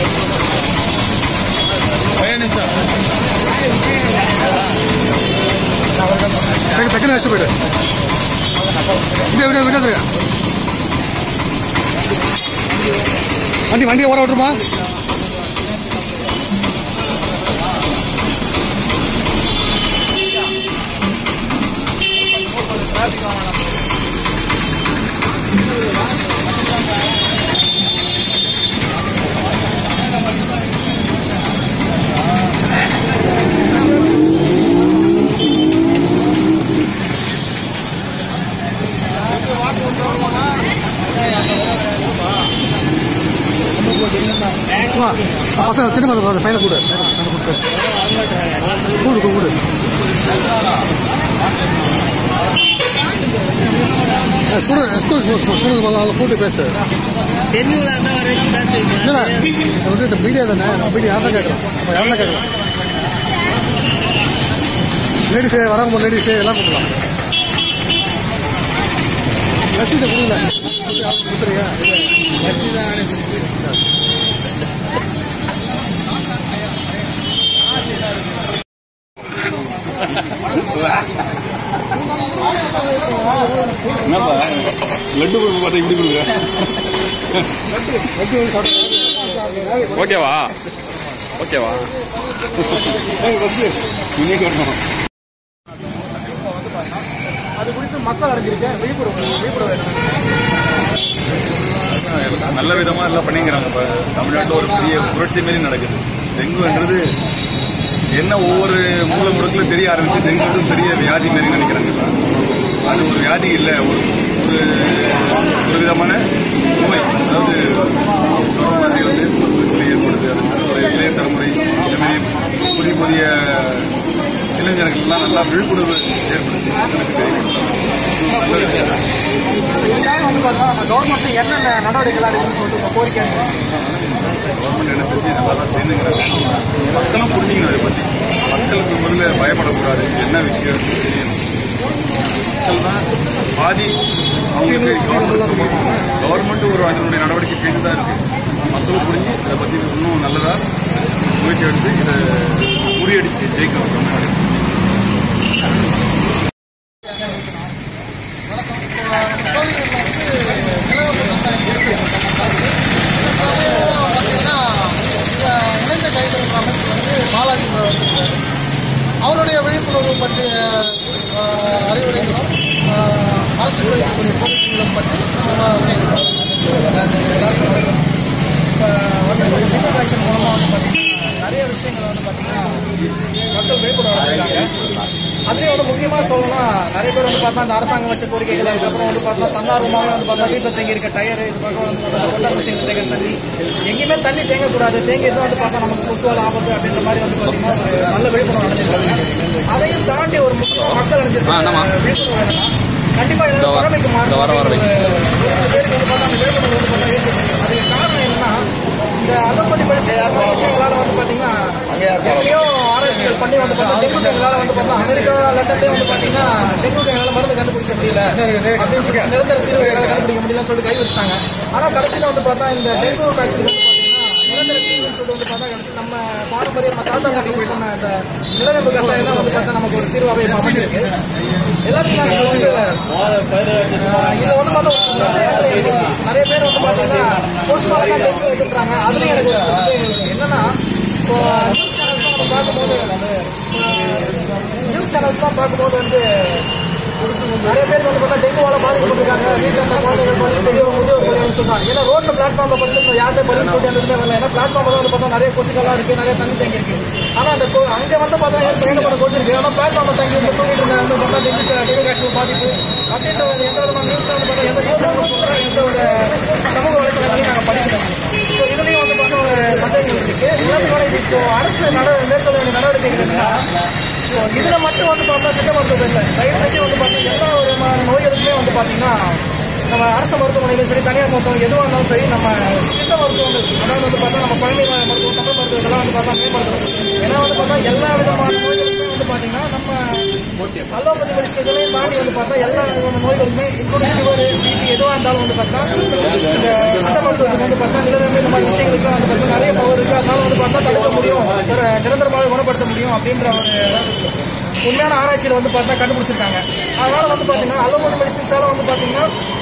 டக்கு டக்குன்னு வச்சு போயிடு விட விட விடாதுங்க வண்டி வண்டியை ஓர விட்டுருமா வா பசங்க சின்ன பசங்க பையனை கூடு கூடு கூடு கூடு ஸ்டூடெண்ட் ஸ்கூல் ஸ்டூடெண்ட் முதல்ல கூட்டு பேசு தெரிஞ்சவங்களா இருந்தா வர வச்சு பேசுவீங்க இல்லை இது வந்து இந்த மீடியா தானே மீடியா யார் தான் கேட்கலாம் அப்போ யார் தான் கேட்கலாம் லேடிஸே வரவங்க லேடிஸே எல்லாம் கொடுக்கலாம் ரசீதை கொடுக்கல கொடுத்துறியா என்னப்பா லட்டு கொடுக்க பார்த்தா இப்படி கொடுக்குற ஓகேவா ஓகேவா இன்னைக்கு வரணும் அது குறித்து மக்கள் அறிஞ்சிருக்கேன் விழிப்புணர்வு விழிப்புணர்வு நல்ல விதமா எல்லாம் பண்ணிக்கிறாங்க இப்ப தமிழ்நாட்டில் ஒரு பெரிய புரட்சி மாரி நடக்குது டெங்குன்றது என்ன ஒவ்வொரு மூல முடுக்குல தெரிய ஆரம்பிச்சு டெங்குன்றது பெரிய வியாதி மாரி நினைக்கிறாங்க இப்ப. அது ஒரு வியாதி இல்லை ஒரு ஒரு ஒரு விதமான நோய் அதாவது கொரோனா மாதிரி வந்து ஒரு பிரச்சனை ஏற்படுது அது ஒரு இளைய தலைமுறை இந்த மாதிரி புதிய புதிய இளைஞர்கள் எல்லாம் நல்லா விழிப்புணர்வு ஏற்படுத்தி எனக்கு தெரியும் நல்ல விஷயம் கவர்மெண்ட் என்னென்ன நடவடிக்கைகள் எடுக்கணும்னு சொல்லிட்டு உங்க கோரிக்கை கவர்மெண்ட் என்ன பற்றி நல்லா தான் சேர்ந்துங்கிறாங்க மக்களும் புரிஞ்சுக்கணும் அதை பற்றி மக்களுக்கு முதல்ல பயப்படக்கூடாது என்ன விஷயம் தெரியணும் மக்கள் தான் பாதி அவங்களுக்கு கவர்மெண்ட் சப்போர்ட் கவர்மெண்ட் ஒரு அதனுடைய நடவடிக்கை செய்து தான் இருக்கு மக்களும் புரிஞ்சு இதை பற்றி இன்னும் நல்லதா முயற்சி எடுத்து இதை முறியடிச்சு ஜெயிக்கணும் தமிழ்நாடு இணைந்த கைத்தொழில் அமைப்பு வந்து பாலாஜி வந்திருக்காரு அவருடைய விழிப்புணர்வு பற்றிய ஆஹ், அறிவுரைகளும் ஆஹ், அரசு இருக்கக்கூடிய கோரிக்கைகளும் பற்றி இன்டர்நேஷன் மூலமாக வந்து பார்த்தீங்கன்னா நிறைய விஷயங்களை வந்து பார்த்தீங்கன்னா மக்கள் விழிப்புணர்வு அடைஞ்சிருக்காங்க அதுலேயும் வந்து முக்கியமாக சொல்லணும்னா நிறைய பேர் வந்து பார்த்தா அந்த அரசாங்கம் வச்ச கோரிக்கைகள் அதுக்கப்புறம் வந்து பார்த்தா தன்னார்வமாக வந்து பார்த்தா வீட்டில் தேங்கி இருக்க டயர் இது பக்கம் வந்து பார்த்தா கொண்டாட மிஷின் தேங்க தண்ணி எங்கேயுமே தண்ணி தேங்கக்கூடாது தேங்கியதும் வந்து பார்த்தா நமக்கு கொசுவால் ஆபத்து அப்படின்ற மாதிரி வந்து பார்த்தீங்கன்னா ஒரு நல்ல விழிப்புணர்வு அடைஞ்சிருக்காங்க அதையும் தாண்டி ஒரு முக்கிய மக்கள் அடைஞ்சிருக்காங்க விழிப்புணர்வு என்னன்னா கண்டிப்பா ஏதாவது பழமைக்கு மாறணும் இந்த வர வர ஒரு சில பேருக்கு வந்து பார்த்தா அந்த விழிப்புணர்வு வந்து பார்த்தா ஏற்படுது அதுக்கு காரணம் என்னன்னா இந்த அலப்படி படிச்ச விஷயங்களால வந்து பார்த்தீங்கன்னா எங்கேயோ ஆராய்ச்சிகள் பண்ணி வந்து பார்த்தா டெங்கு தேங்களால வந்து பார்த்தா அமெரிக்கா லண்டன்லேயே வந்து பார்த்தீங்கன்னா டெங்கு தேங்களால மருந்து கண்டுபிடிக்க முடியல அப்படின்னு சொல்லி நிரந்தர தீர்வு எங்களால கண்டுபிடிக்க முடியலன்னு சொல்லிட்டு கை வச்சாங்க ஆனா கடைசியில வந்து பார்த்தா இந்த டெங்கு காய்ச்சல் வந்து பார்த்தீங்கன்னா நிரந்தர தீர்வுன்னு சொல்லிட்டு வந்து பார்த்தா கடைசி நம்ம பாரம்பரிய நம்ம தாத்தா பாட்டி யூஸ் பண்ண அந்த நிலநம்பு கஷாயம் தான் வந்து பார்த்தா நமக்கு ஒரு தீர்வாகவே இப்ப அமைஞ்சிருக்கு எல்லாருக்கும் நான் சொல்லிட்டு இதை வந்து பார்த்தா ஒரு நிறைய பேர் வந்து பார்த்தீங்கன்னா போஸ்ட்மார்ட்டம் டெங்கு எடுத்துட்டாங்க அதுலயும் எனக்கு ஒரு இது என்னன்னா இப்போ நியூஸ் சேனல்ஸ் நம்ம பார்க்கும்போது நியூஸ் சேனல்ஸ்லாம் பார்க்கும்போது வந்து நிறைய பேர் வந்து பார்த்தா டெங்குவால பாதிக்கப்பட்டிருக்காங்க வீட்டில் இருந்த குழந்தைகள் பள்ளி பெரியவங்க முதியோர் பள்ளின்னு சொல்றாங்க ஏன்னா ரோட்ல பிளாட்ஃபார்ம்ல படுத்து யாருமே பள்ளின்னு சொல்லி அந்த இதுமே வரல ஏன்னா பிளாட்ஃபார்ம்ல வந்து பார்த்தா நிறைய கொசுக்கள்லாம் இருக்கு நிறைய தண்ணி தேங்கி இருக்கு ஆனா அந்த கொ- அங்க வந்து பார்த்தா ஏகப்பட்ட கொசு இருக்கு ஆனா பிளாட்ஃபார்ம்ல தங்கி வந்து தூங்கிட்டு இருந்தாங்க வந்து பார்த்தா டெங்கு கா- டெங்கு காய்ச்சல் பாதிப்பு அப்படின்ற ஒரு எந்த விதமான நியூஸ்ல வந்து பார்த்தா எந்த நியூஸ் சேனல் சொல்றாங்க எந்த ஒரு சமூக வலைத்தளங்களையும் நாங்க படிக்கிறோம் ஸோ இதுலயும் வந்து பார்த்தா ஒரு சந்தேகங்கள் இருக்கு எல்லாத்துக்கும் இது இப்போ அரசு நட மேற்கொள்ள வேண்டிய நடவடிக்கைகள் என்னன்னா இப்போ இதுல மட்டும் வந்து பார்த்தா சித்த மருத்துவம் இல்லை தயவு செஞ்சு வந்து பார்த்தீங்கன்னா எல்லா விதமான நோய்களுக்குமே வந்து பார்த்தீங்கன்னா நம்ம அரசு மருத்துவமனையிலும் சரி தனியார் மருத்துவம் எதுவாக இருந்தாலும் சரி நம்ம சித்த மருத்துவங்கள் அதாவது வந்து பார்த்தா நம்ம குழந்தை மருத்துவம் தமிழ் மருத்துவம் இதெல்லாம் வந்து பார்த்தா மேம்படுத்தணும் ஏன்னா வந்து பார்த்தா எல்லா விதமான நோய்களுக்குமே வந்து பார்த்தீங்கன்னா நம்ம அலோபதி மெடிசன்களையும் தாண்டி வந்து பார்த்தா எல்லா விதமான நோய்களுக்குமே இன்க்ளூடிங் சுகர் பிபி எதுவாக இருந்தாலும் வந்து பார்த்தா இந்த சித்த மருத்துவத்துக்கு வந்து பார்த்தா நிலவேம்பு இந்த மாதிரி விஷயங்களுக்கு வந்து பார்த்தா நிறைய பவர் இருக்கு அதனால வந்து பார்த்தா தடுக்க முடியும் ஒரு நிரந்தரமாக குணப்படுத்த முடியும் அப்படின்ற ஒரு உண்மையான ஆராய்ச்சியில் வந்து பார்த்தா கண்டுபிடிச்சிருக்காங்க அதனால வந்து பார்த்தீங்கன்னா அலோபதி மெடிசின்ஸால வந்து பார்த்தீங்கன்னா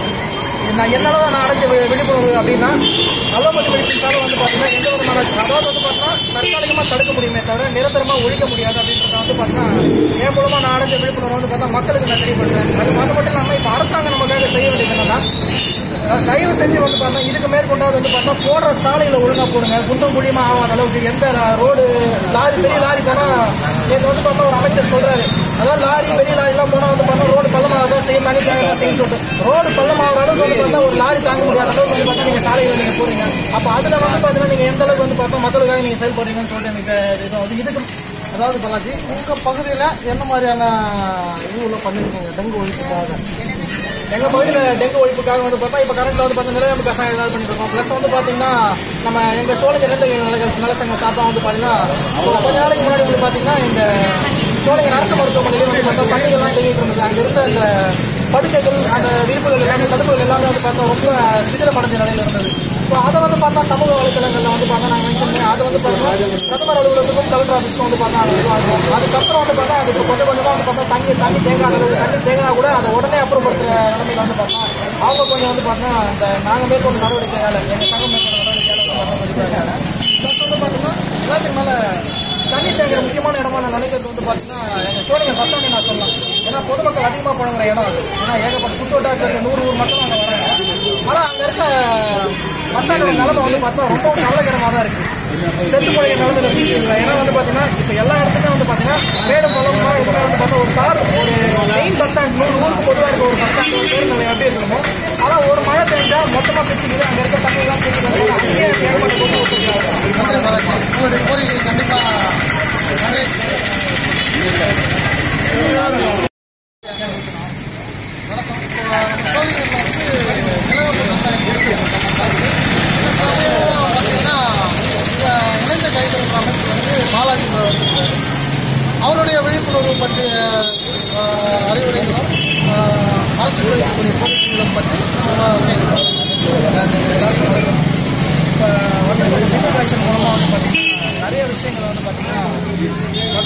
நான் என்னதான் நான் அடைஞ்ச வி- விழிப்புணர்வு அப்படின்னா அலோபதி மெடிசின்ஸால வந்து பார்த்தீங்கன்னா எந்த விதமான அதாவது வந்து பார்த்தீங்கன்னா தற்காலிகமாக தடுக்க முடியுமே தவிர நிரந்தரமாக ஒழிக்க முடியாது அப்படின்றத வந்து பார்த்தீங்கன்னா என் மூலமா நான் அடைஞ்ச விழிப்புணர்வு வந்து பார்த்தா மக்களுக்கு நான் தெரியப்படுறேன் அது அது மட்டும் இல்லாமல் இப்போ அரசாங்கம் நமக்காக செய்ய வேண்டியது என்னன்னா அஹ் தயவு செஞ்சு வந்து பார்த்தா இதுக்கு மேற்கொண்டாவது வந்து பார்த்தா போடுற சாலையில ஒழுங்கா போடுங்க குண்டும் குழியுமா ஆகாத அளவுக்கு எந்த ரோடு லாரி பெரிய லாரி போனா நேற்று வந்து பார்த்தா ஒரு அமைச்சர் சொல்றாரு அதாவது லாரி பெரிய லாரி எல்லாம் போனா வந்து பார்த்தா ரோடு பள்ளமாக செய்யும் தனி தேவை செய்யும் சொல்லிட்டு ரோடு பள்ளமாகிற அளவுக்கு வந்து பார்த்தா ஒரு லாரி தாங்க முடியாத அளவுக்கு வந்து பார்த்தா நீங்க சாலையில நீங்க போறீங்க அப்ப அதுல வந்து பாத்தீங்கன்னா நீங்க எந்த அளவுக்கு வந்து பார்த்தா மக்களுக்காக நீங்க செயல்படுறீங்கன்னு சொல்லிட்டு எனக்கு இது வந்து இதுக்கு அதாவது பாலாஜி உங்க பகுதியில என்ன மாதிரியான இதுல பண்ணிருக்கீங்க டெங்கு ஒழிப்புக்காக எங்க பகுதியில டெங்கு ஒழிப்புக்காக வந்து பார்த்தா இப்ப கரண்ட்ல வந்து பார்த்தா நிலையமைப்பு கசாயம் ஏதாவது பண்ணிட்டு இருக்கோம் பிளஸ் வந்து பாத்தீங்கன்னா நம்ம எங்க சோழங்க ரெண்டு நில நலசங்க சார்பா வந்து பாத்தீங்கன்னா ஒரு கொஞ்ச நாளைக்கு முன்னாடி வந்து பாத்தீங்கன்னா இந்த சோழங்க அரசு மருத்துவமனையில வந்து பார்த்தா பள்ளிகள்லாம் தேங்கிட்டு இருந்தது அங்க இருந்த அந்த படுக்கைகள் அந்த விரிப்புகள் எல்லாமே தடுப்புகள் எல்லாமே வந்து பார்த்தா ரொம்ப சிதிலமடைஞ்ச நிலையில இருந்தது இப்போ அதை வந்து பார்த்தா சமூக வலைத்தளங்கள்ல வந்து பார்த்தா நாங்கள் மென்ஷன் பண்ணி அதை வந்து பார்த்தா பிரதமர் அலுவலகத்துக்கும் கலெக்டர் ஆஃபீஸ்க்கும் வந்து பார்த்தா அது இதுவாகும் அதுக்கப்புறம் வந்து பார்த்தா அது இப்போ கொஞ்சம் கொஞ்சமாக வந்து பார்த்தா தண்ணி தண்ணி தேங்காத அளவுக்கு தண்ணி தேங்கினா கூட அதை உடனே அப்புறப்படுத்துற நிலைமையில வந்து பார்த்தா அவங்க கொஞ்சம் வந்து பார்த்தா இந்த நாங்கள் மேற்கொண்ட நடவடிக்கையால எங்கள் சங்கம் மேற்கொண்ட நடவடிக்கையால வந்து பார்த்தா ப்ளஸ் வந்து பார்த்தீங்கன்னா எல்லாத்துக்கு மேலே தண்ணி தேங்குற முக்கியமான இடமா நான் நினைக்கிறது வந்து பார்த்தீங்கன்னா எங்க சோழிங்க பஸ் ஸ்டாண்ட் நான் சொல்லலாம் ஏன்னா பொதுமக்கள் அதிகமாக பழங்குற இடம் அது ஏன்னா ஏகப்பட்ட சுற்று வட்டாரத்தில் நூறு ஊர் மக்கள் அங்கே வராங்க ஆனால் அங்கே இருக்க பஸ் ஸ்டாண்டோட நிலைமை வந்து பார்த்தா ரொம்ப கவலைக்கிடமாக தான் இருக்கு செத்து போய் நிலைமையில பீச் இல்லை ஏன்னா வந்து பார்த்தீங்கன்னா இப்போ எல்லா இடத்துக்குமே வந்து பார்த்தீங்கன்னா மேடு பழமா இதுல வந்து பார்த்தா ஒரு கார் ஒரு மெயின் பஸ் ஸ்டாண்ட் நூறு ஊருக்கு பொதுவாக இருக்க ஒரு பஸ் ஸ்டாண்ட் ஒரு பேருந்து நிலையம் எப்படி இருக்கணுமோ ஆனால் ஒரு மழை பெஞ்சா மொத்தமாக பிச்சுக்குது அங்கே இருக்க தண்ணி எல்லாம் பிடிச்சிக்கிறது அங்கேயே ஏகப்பட்ட கொண்டு கொடுத்துருக்காங்க உங்களுடைய கோரிக்கை கண்டிப்பாக இணைந்த கைத்தொழில் அமைப்பு வந்து பாலாஜி வந்திருக்காரு அவருடைய விழிப்புணர்வு பற்றிய ஆஹ், அறிவுரைகளும் ஆஹ், அரசு இருக்கக்கூடிய கோரிக்கைகளும் பற்றி இப்போ வந்து இன்டர்நேஷன் மூலமாக வந்து பார்த்தீங்கன்னா நிறைய விஷயங்களை வந்து பார்த்தீங்கன்னா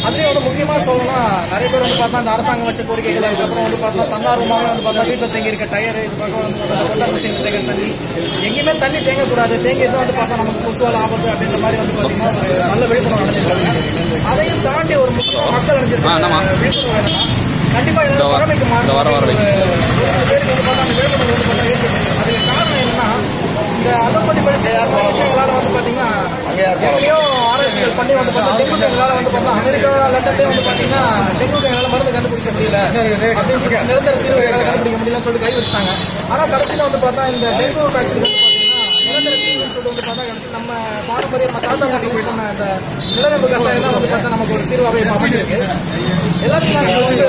அதுலேயும் வந்து முக்கியமாக சொல்லணும்னா நிறைய பேர் வந்து பார்த்தா இந்த அரசாங்கம் வச்ச கோரிக்கைகள் அதுக்கப்புறம் வந்து பார்த்தா தன்னார்வமாக வந்து பார்த்தா வீட்டில் தேங்கி இருக்க டயர் இது பக்கம் வந்து பார்த்தா கொட்டார் மிஷின் தேங்க தண்ணி எங்கேயுமே தண்ணி தேங்கக்கூடாது தேங்கிட்டு வந்து பார்த்தா நமக்கு கொசுவால் ஆபத்து அப்படின்ற மாதிரி வந்து பார்த்தீங்கன்னா ஒரு நல்ல விழிப்புணர்வு நடந்துருக்காங்க அதையும் தாண்டி ஒரு முக்கிய மக்கள் ஆ, என்னம்மா? அடைஞ்சிருக்காங்க விழிப்புணர்வு என்னன்னா கண்டிப்பா இந்த இதில் வர- திறமைக்கு இந்த வர வர மாற்றம் ஒரு பேருக்கு வந்து பார்த்தா அந்த விழிப்புணர்வு வந்து பார்த்தா ஏற்படுது அதுக்கு காரணம் என்னன்னா இந்த அலோபதி விஷயங்களால வந்து பார்த்தீங்கன்னா எங்கேயோ ஆராய்ச்சிகள் பண்ணி வந்து பார்த்தா டெங்கு டெங்குனால வந்து பார்த்தா அமெரிக்கா லண்டன்லேயே வந்து பார்த்தீங்கன்னா டெங்கு டெங்குனால மருந்து கண்டுபிடிச்ச முடியல அப்படின்னு சொல்லி நிரந்தர தீர்வு எங்களால கண்டுபிடிக்க முடியலன்னு சொல்லிட்டு கை வச்சிட்டாங்க ஆனா கடைசியில வந்து பார்த்தா இந்த டெங்கு காய்ச்சல் வந்து பார்த்தீங்கன்னா நிரந்தர தீர்வுன்னு சொல்லிட்டு வந்து பார்த்தா கடைசி நம்ம பாரம்பரிய நம்ம தாத்தா பாட்டி யூஸ் பண்ண அந்த நிலவேம்பு கஷாயம் தான் வந்து பார்த்தா நமக்கு ஒரு தீர்வாகவே இப்போ அமைஞ்சிருக்கு எல்லாத்தையும் நாங்கள் வச்சுட்டு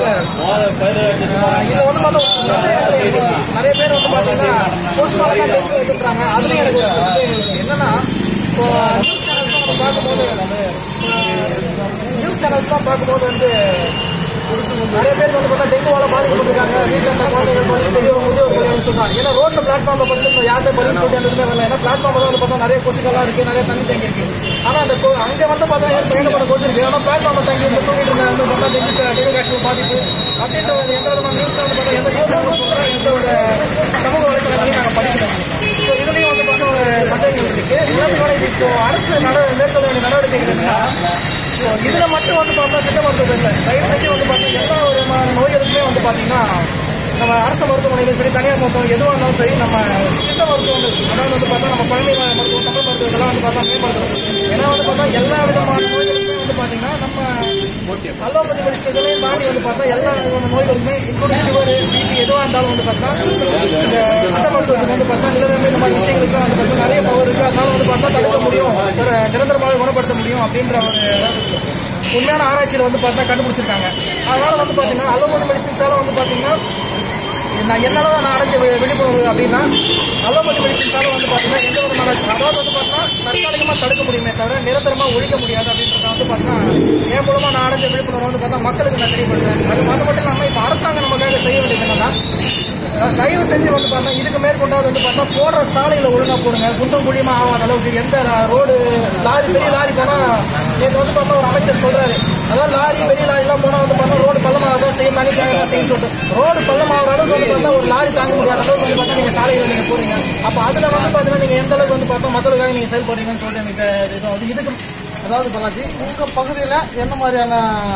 இதுல வந்து பார்த்தா ஒரு நிறைய பேர் வந்து பார்த்தீங்கன்னா போஸ்ட்மார்ட்டம் டெஸ்ட் எடுத்துட்டாங்க அதுலயும் எனக்கு ஒரு இது என்னன்னா இப்போ நியூஸ் சேனல்ஸ் நம்ம பார்க்கும்போது நியூஸ் சேனல்ஸ்லாம் பார்க்கும்போது வந்து நிறைய பேர் வந்து பார்த்தா டெங்குவால பாதிக்கப்பட்டிருக்காங்க வீட்டில் இருந்த குழந்தைகள் பள்ளி பெரியவங்க முதியோர் பள்ளின்னு சொல்றாங்க ஏன்னா ரோட்ல பிளாட்ஃபார்ம்ல படுத்து யாருமே பள்ளின்னு சொல்லி அந்த இதுமே வரல ஏன்னா பிளாட்ஃபார்ம்ல வந்து பார்த்தா நிறைய கொசுக்கெல்லாம் இருக்கு நிறைய தண்ணி தேங்கி இருக்கு ஆனா அந்த கொ- அங்க வந்து பார்த்தா ஏன் பயணப்பட கொசு இருக்கு ஆனா பிளாட்ஃபார்ம்ல தங்கி இருந்து தூங்கிட்டு இருந்தா வந்து பார்த்தா டெங்கு டெங்கு காய்ச்சல் பாதிப்பு அப்படின்ற ஒரு எந்த விதமான நியூஸ்ல வந்து பார்த்தா எந்த நியூஸ் சேனல் சொல்றோம் எந்த ஒரு சமூக வலைத்தளங்களையும் நாங்கள் படிக்கிறோம் ஸோ இதுலயும் வந்து பார்த்தா ஒரு சந்தேகங்கள் இருக்கு எல்லாத்தையும் விட இப்போ அரசு நட மேற்கொள்ள வேண்டிய நடவடிக்கைகள் என்னன்னா இப்போ இதுல மட்டும் வந்து பார்த்தா சித்த மருத்துவம் இல்லை தயவு செஞ்சு வந்து பார்த்தா எல்லா விதமான நோய்களுக்குமே வந்து பார்த்தீங்கன்னா நம்ம அரசு மருத்துவமனையிலும் சரி தனியார் மருத்துவம் எதுவாக இருந்தாலும் சரி நம்ம சித்த மருத்துவம் அதாவது வந்து பார்த்தா நம்ம பழமை மருத்துவம் தமிழ் மருத்துவம் இதெல்லாம் வந்து பார்த்தா மேம்படுத்தணும் ஏன்னா வந்து பார்த்தா எல்லா விதமான நோய்களுக்குமே வந்து பார்த்தீங்கன்னா நம்ம அலோபதி மெடிசன்களையும் தாண்டி வந்து பார்த்தா எல்லா விதமான நோய்களுமே இன்க்ளூடிங் சுகர் பிபி எதுவாக இருந்தாலும் வந்து பார்த்தா இந்த சித்த மருத்துவத்துக்கு வந்து பார்த்தா நிலவேம்பு இந்த மாதிரி விஷயங்களுக்கு வந்து பார்த்தா நிறைய பவர் இருக்கு அதனால வந்து பார்த்தா தடுக்க முடியும் ஒரு நிரந்தரமாக குணப்படுத்த முடியும் அப்படின்ற ஒரு உண்மையான ஆராய்ச்சியில் வந்து பார்த்தா கண்டுபிடிச்சிருக்காங்க அதனால வந்து பார்த்தீங்கன்னா அலோபதி மெடிசின்ஸால வந்து பார்த்தீங்கன்னா நான் என்னால நான் அடைஞ்ச வி- விழிப்புணர்வு அப்படின்னா அலோபதி மெடிசின்ஸால வந்து பார்த்தீங்கன்னா எந்த விதமான அதாவது வந்து பார்த்தீங்கன்னா தற்காலிகமாக தடுக்க முடியுமே தவிர நிரந்தரமாக ஒழிக்க முடியாது அப்படின்றத வந்து பார்த்தீங்கன்னா என் மூலமா நான் அடைஞ்ச விழிப்புணர்வு வந்து பார்த்தா மக்களுக்கு நான் தெரியப்படுறேன் அது அது மட்டும் இல்லாமல் இப்போ அரசாங்கம் நமக்காக செய்ய வேண்டியது என்னன்னா அஹ் தயவு செஞ்சு வந்து பார்த்தா இதுக்கு மேற்கொண்டாவது வந்து பார்த்தா போடுற சாலையில ஒழுங்கா போடுங்க குண்டும் குழியுமா ஆகாத அளவுக்கு எந்த ரோடு லாரி பெரிய லாரி போனா நேற்று வந்து பார்த்தா ஒரு அமைச்சர் சொல்றாரு அதாவது லாரி பெரிய லாரி எல்லாம் போனா வந்து பார்த்தா ரோடு பள்ளமாகதான் செய்யும் தனி தேங்காய் செய்யும் சொல்லிட்டு ரோடு பள்ளமாகிற அளவுக்கு வந்து பார்த்தா ஒரு லாரி தாங்க முடியாத அளவுக்கு வந்து பார்த்தா நீங்க சாலையில நீங்க போறீங்க அப்ப அதுல வந்து பாத்தீங்கன்னா நீங்க எந்த அளவுக்கு வந்து பார்த்தா மக்களுக்காக நீங்க செயல்படுறீங்கன்னு சொல்லிட்டு எனக்கு இது வந்து இதுக்கு அதாவது பாலாஜி உங்க பகுதியில என்ன மாதிரியான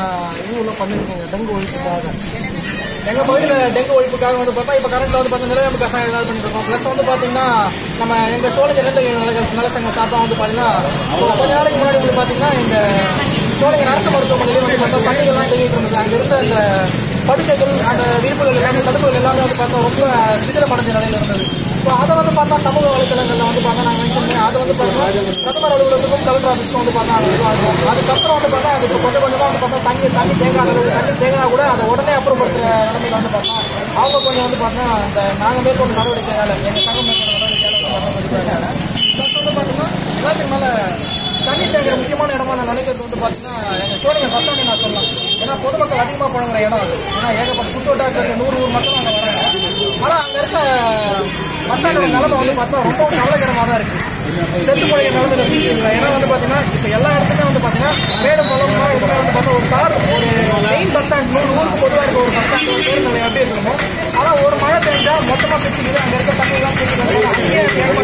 இதுல பண்ணிருக்கீங்க டெங்கு ஒழிப்புக்காக எங்க பகுதியில டெங்கு ஒழிப்புக்காக வந்து பார்த்தா இப்ப கரண்ட்ல வந்து பார்த்தா நிலவேம்பு கஷாயம் ஏதாவது பண்ணிட்டு இருக்கோம் பிளஸ் வந்து பாத்தீங்கன்னா நம்ம எங்க சோழங்க ரெண்டு நல நலசங்க சார்பா வந்து பாத்தீங்கன்னா ஒரு கொஞ்ச நாளைக்கு முன்னாடி வந்து பாத்தீங்கன்னா இந்த சோழங்க அரசு மருத்துவமனையில வந்து பார்த்தா பள்ளிகள்லாம் செய்யிட்டு இருந்தது அங்க இருந்த அந்த படுக்கைகள் அந்த விருப்புகள் எல்லாமே தடுப்புகள் எல்லாமே வந்து பார்த்தா ரொம்ப சிதிலமடைஞ்ச நிலையில இருந்தது இப்போ அதை வந்து பார்த்தா சமூக வலைத்தளங்கள்ல வந்து பார்த்தா நாங்கள் மென்ஷன் பண்ணி அதை வந்து பார்த்தா பிரதமர் அலுவலகத்துக்கும் கலெக்டர் ஆஃபீஸ்க்கும் வந்து பார்த்தா அது இதுவாகும் அதுக்கப்புறம் வந்து பார்த்தா அது இப்போ கொஞ்சம் கொஞ்சமாக வந்து பார்த்தா தண்ணி தண்ணி தேங்காத அளவுக்கு தண்ணி தேங்கினா கூட அதை உடனே அப்புறப்படுத்துற நிலைமையில வந்து பார்த்தா அவங்க கொஞ்சம் வந்து பார்த்தா அந்த நாங்கள் மேற்கொண்ட நடவடிக்கையால எங்கள் சங்கம் மேற்கொண்ட நடவடிக்கையால வந்து பார்த்தா ப்ளஸ் வந்து பார்த்தீங்கன்னா எல்லாத்துக்கு மேலே தண்ணி தேங்குற முக்கியமான இடமா நான் நினைக்கிறது வந்து பார்த்தீங்கன்னா எங்கள் சோழிங்க பஸ் ஸ்டாண்டு நான் சொல்லலாம் ஏன்னா பொதுமக்கள் அதிகமாக புழங்குற இடம் அது ஏன்னா ஏகப்பட்ட சுற்றுவட்டாரத்தில் நூறு நூறு மக்கள் அங்கே வராங்க ஆனால் அங்கே இருக்க பஸ் ஸ்டாண்டோட நிலைமை வந்து பார்த்தா ரொம்ப கவலைக்கிடமாக தான் இருக்கு செத்து போய் நிலைமையில இருந்துச்சு இல்லை ஏன்னா வந்து பார்த்தீங்கன்னா இப்போ எல்லா இடத்துலையும் வந்து பார்த்தீங்கன்னா மேடு பள்ளம்னா இதுல வந்து பார்த்தா ஒரு கார் ஒரு மெயின் பஸ் ஸ்டாண்ட் நூறு ஊருக்கு பொதுவாக இருக்க ஒரு பஸ் ஸ்டாண்ட் ஒரு பேருந்து நிலையம் எப்படி இருக்குமோ ஆனால் ஒரு மழை பெஞ்சா மொத்தமாக பிச்சுக்குது அங்கே இருக்க தண்ணி எல்லாம் பிடிச்சிட்டு அங்கேயே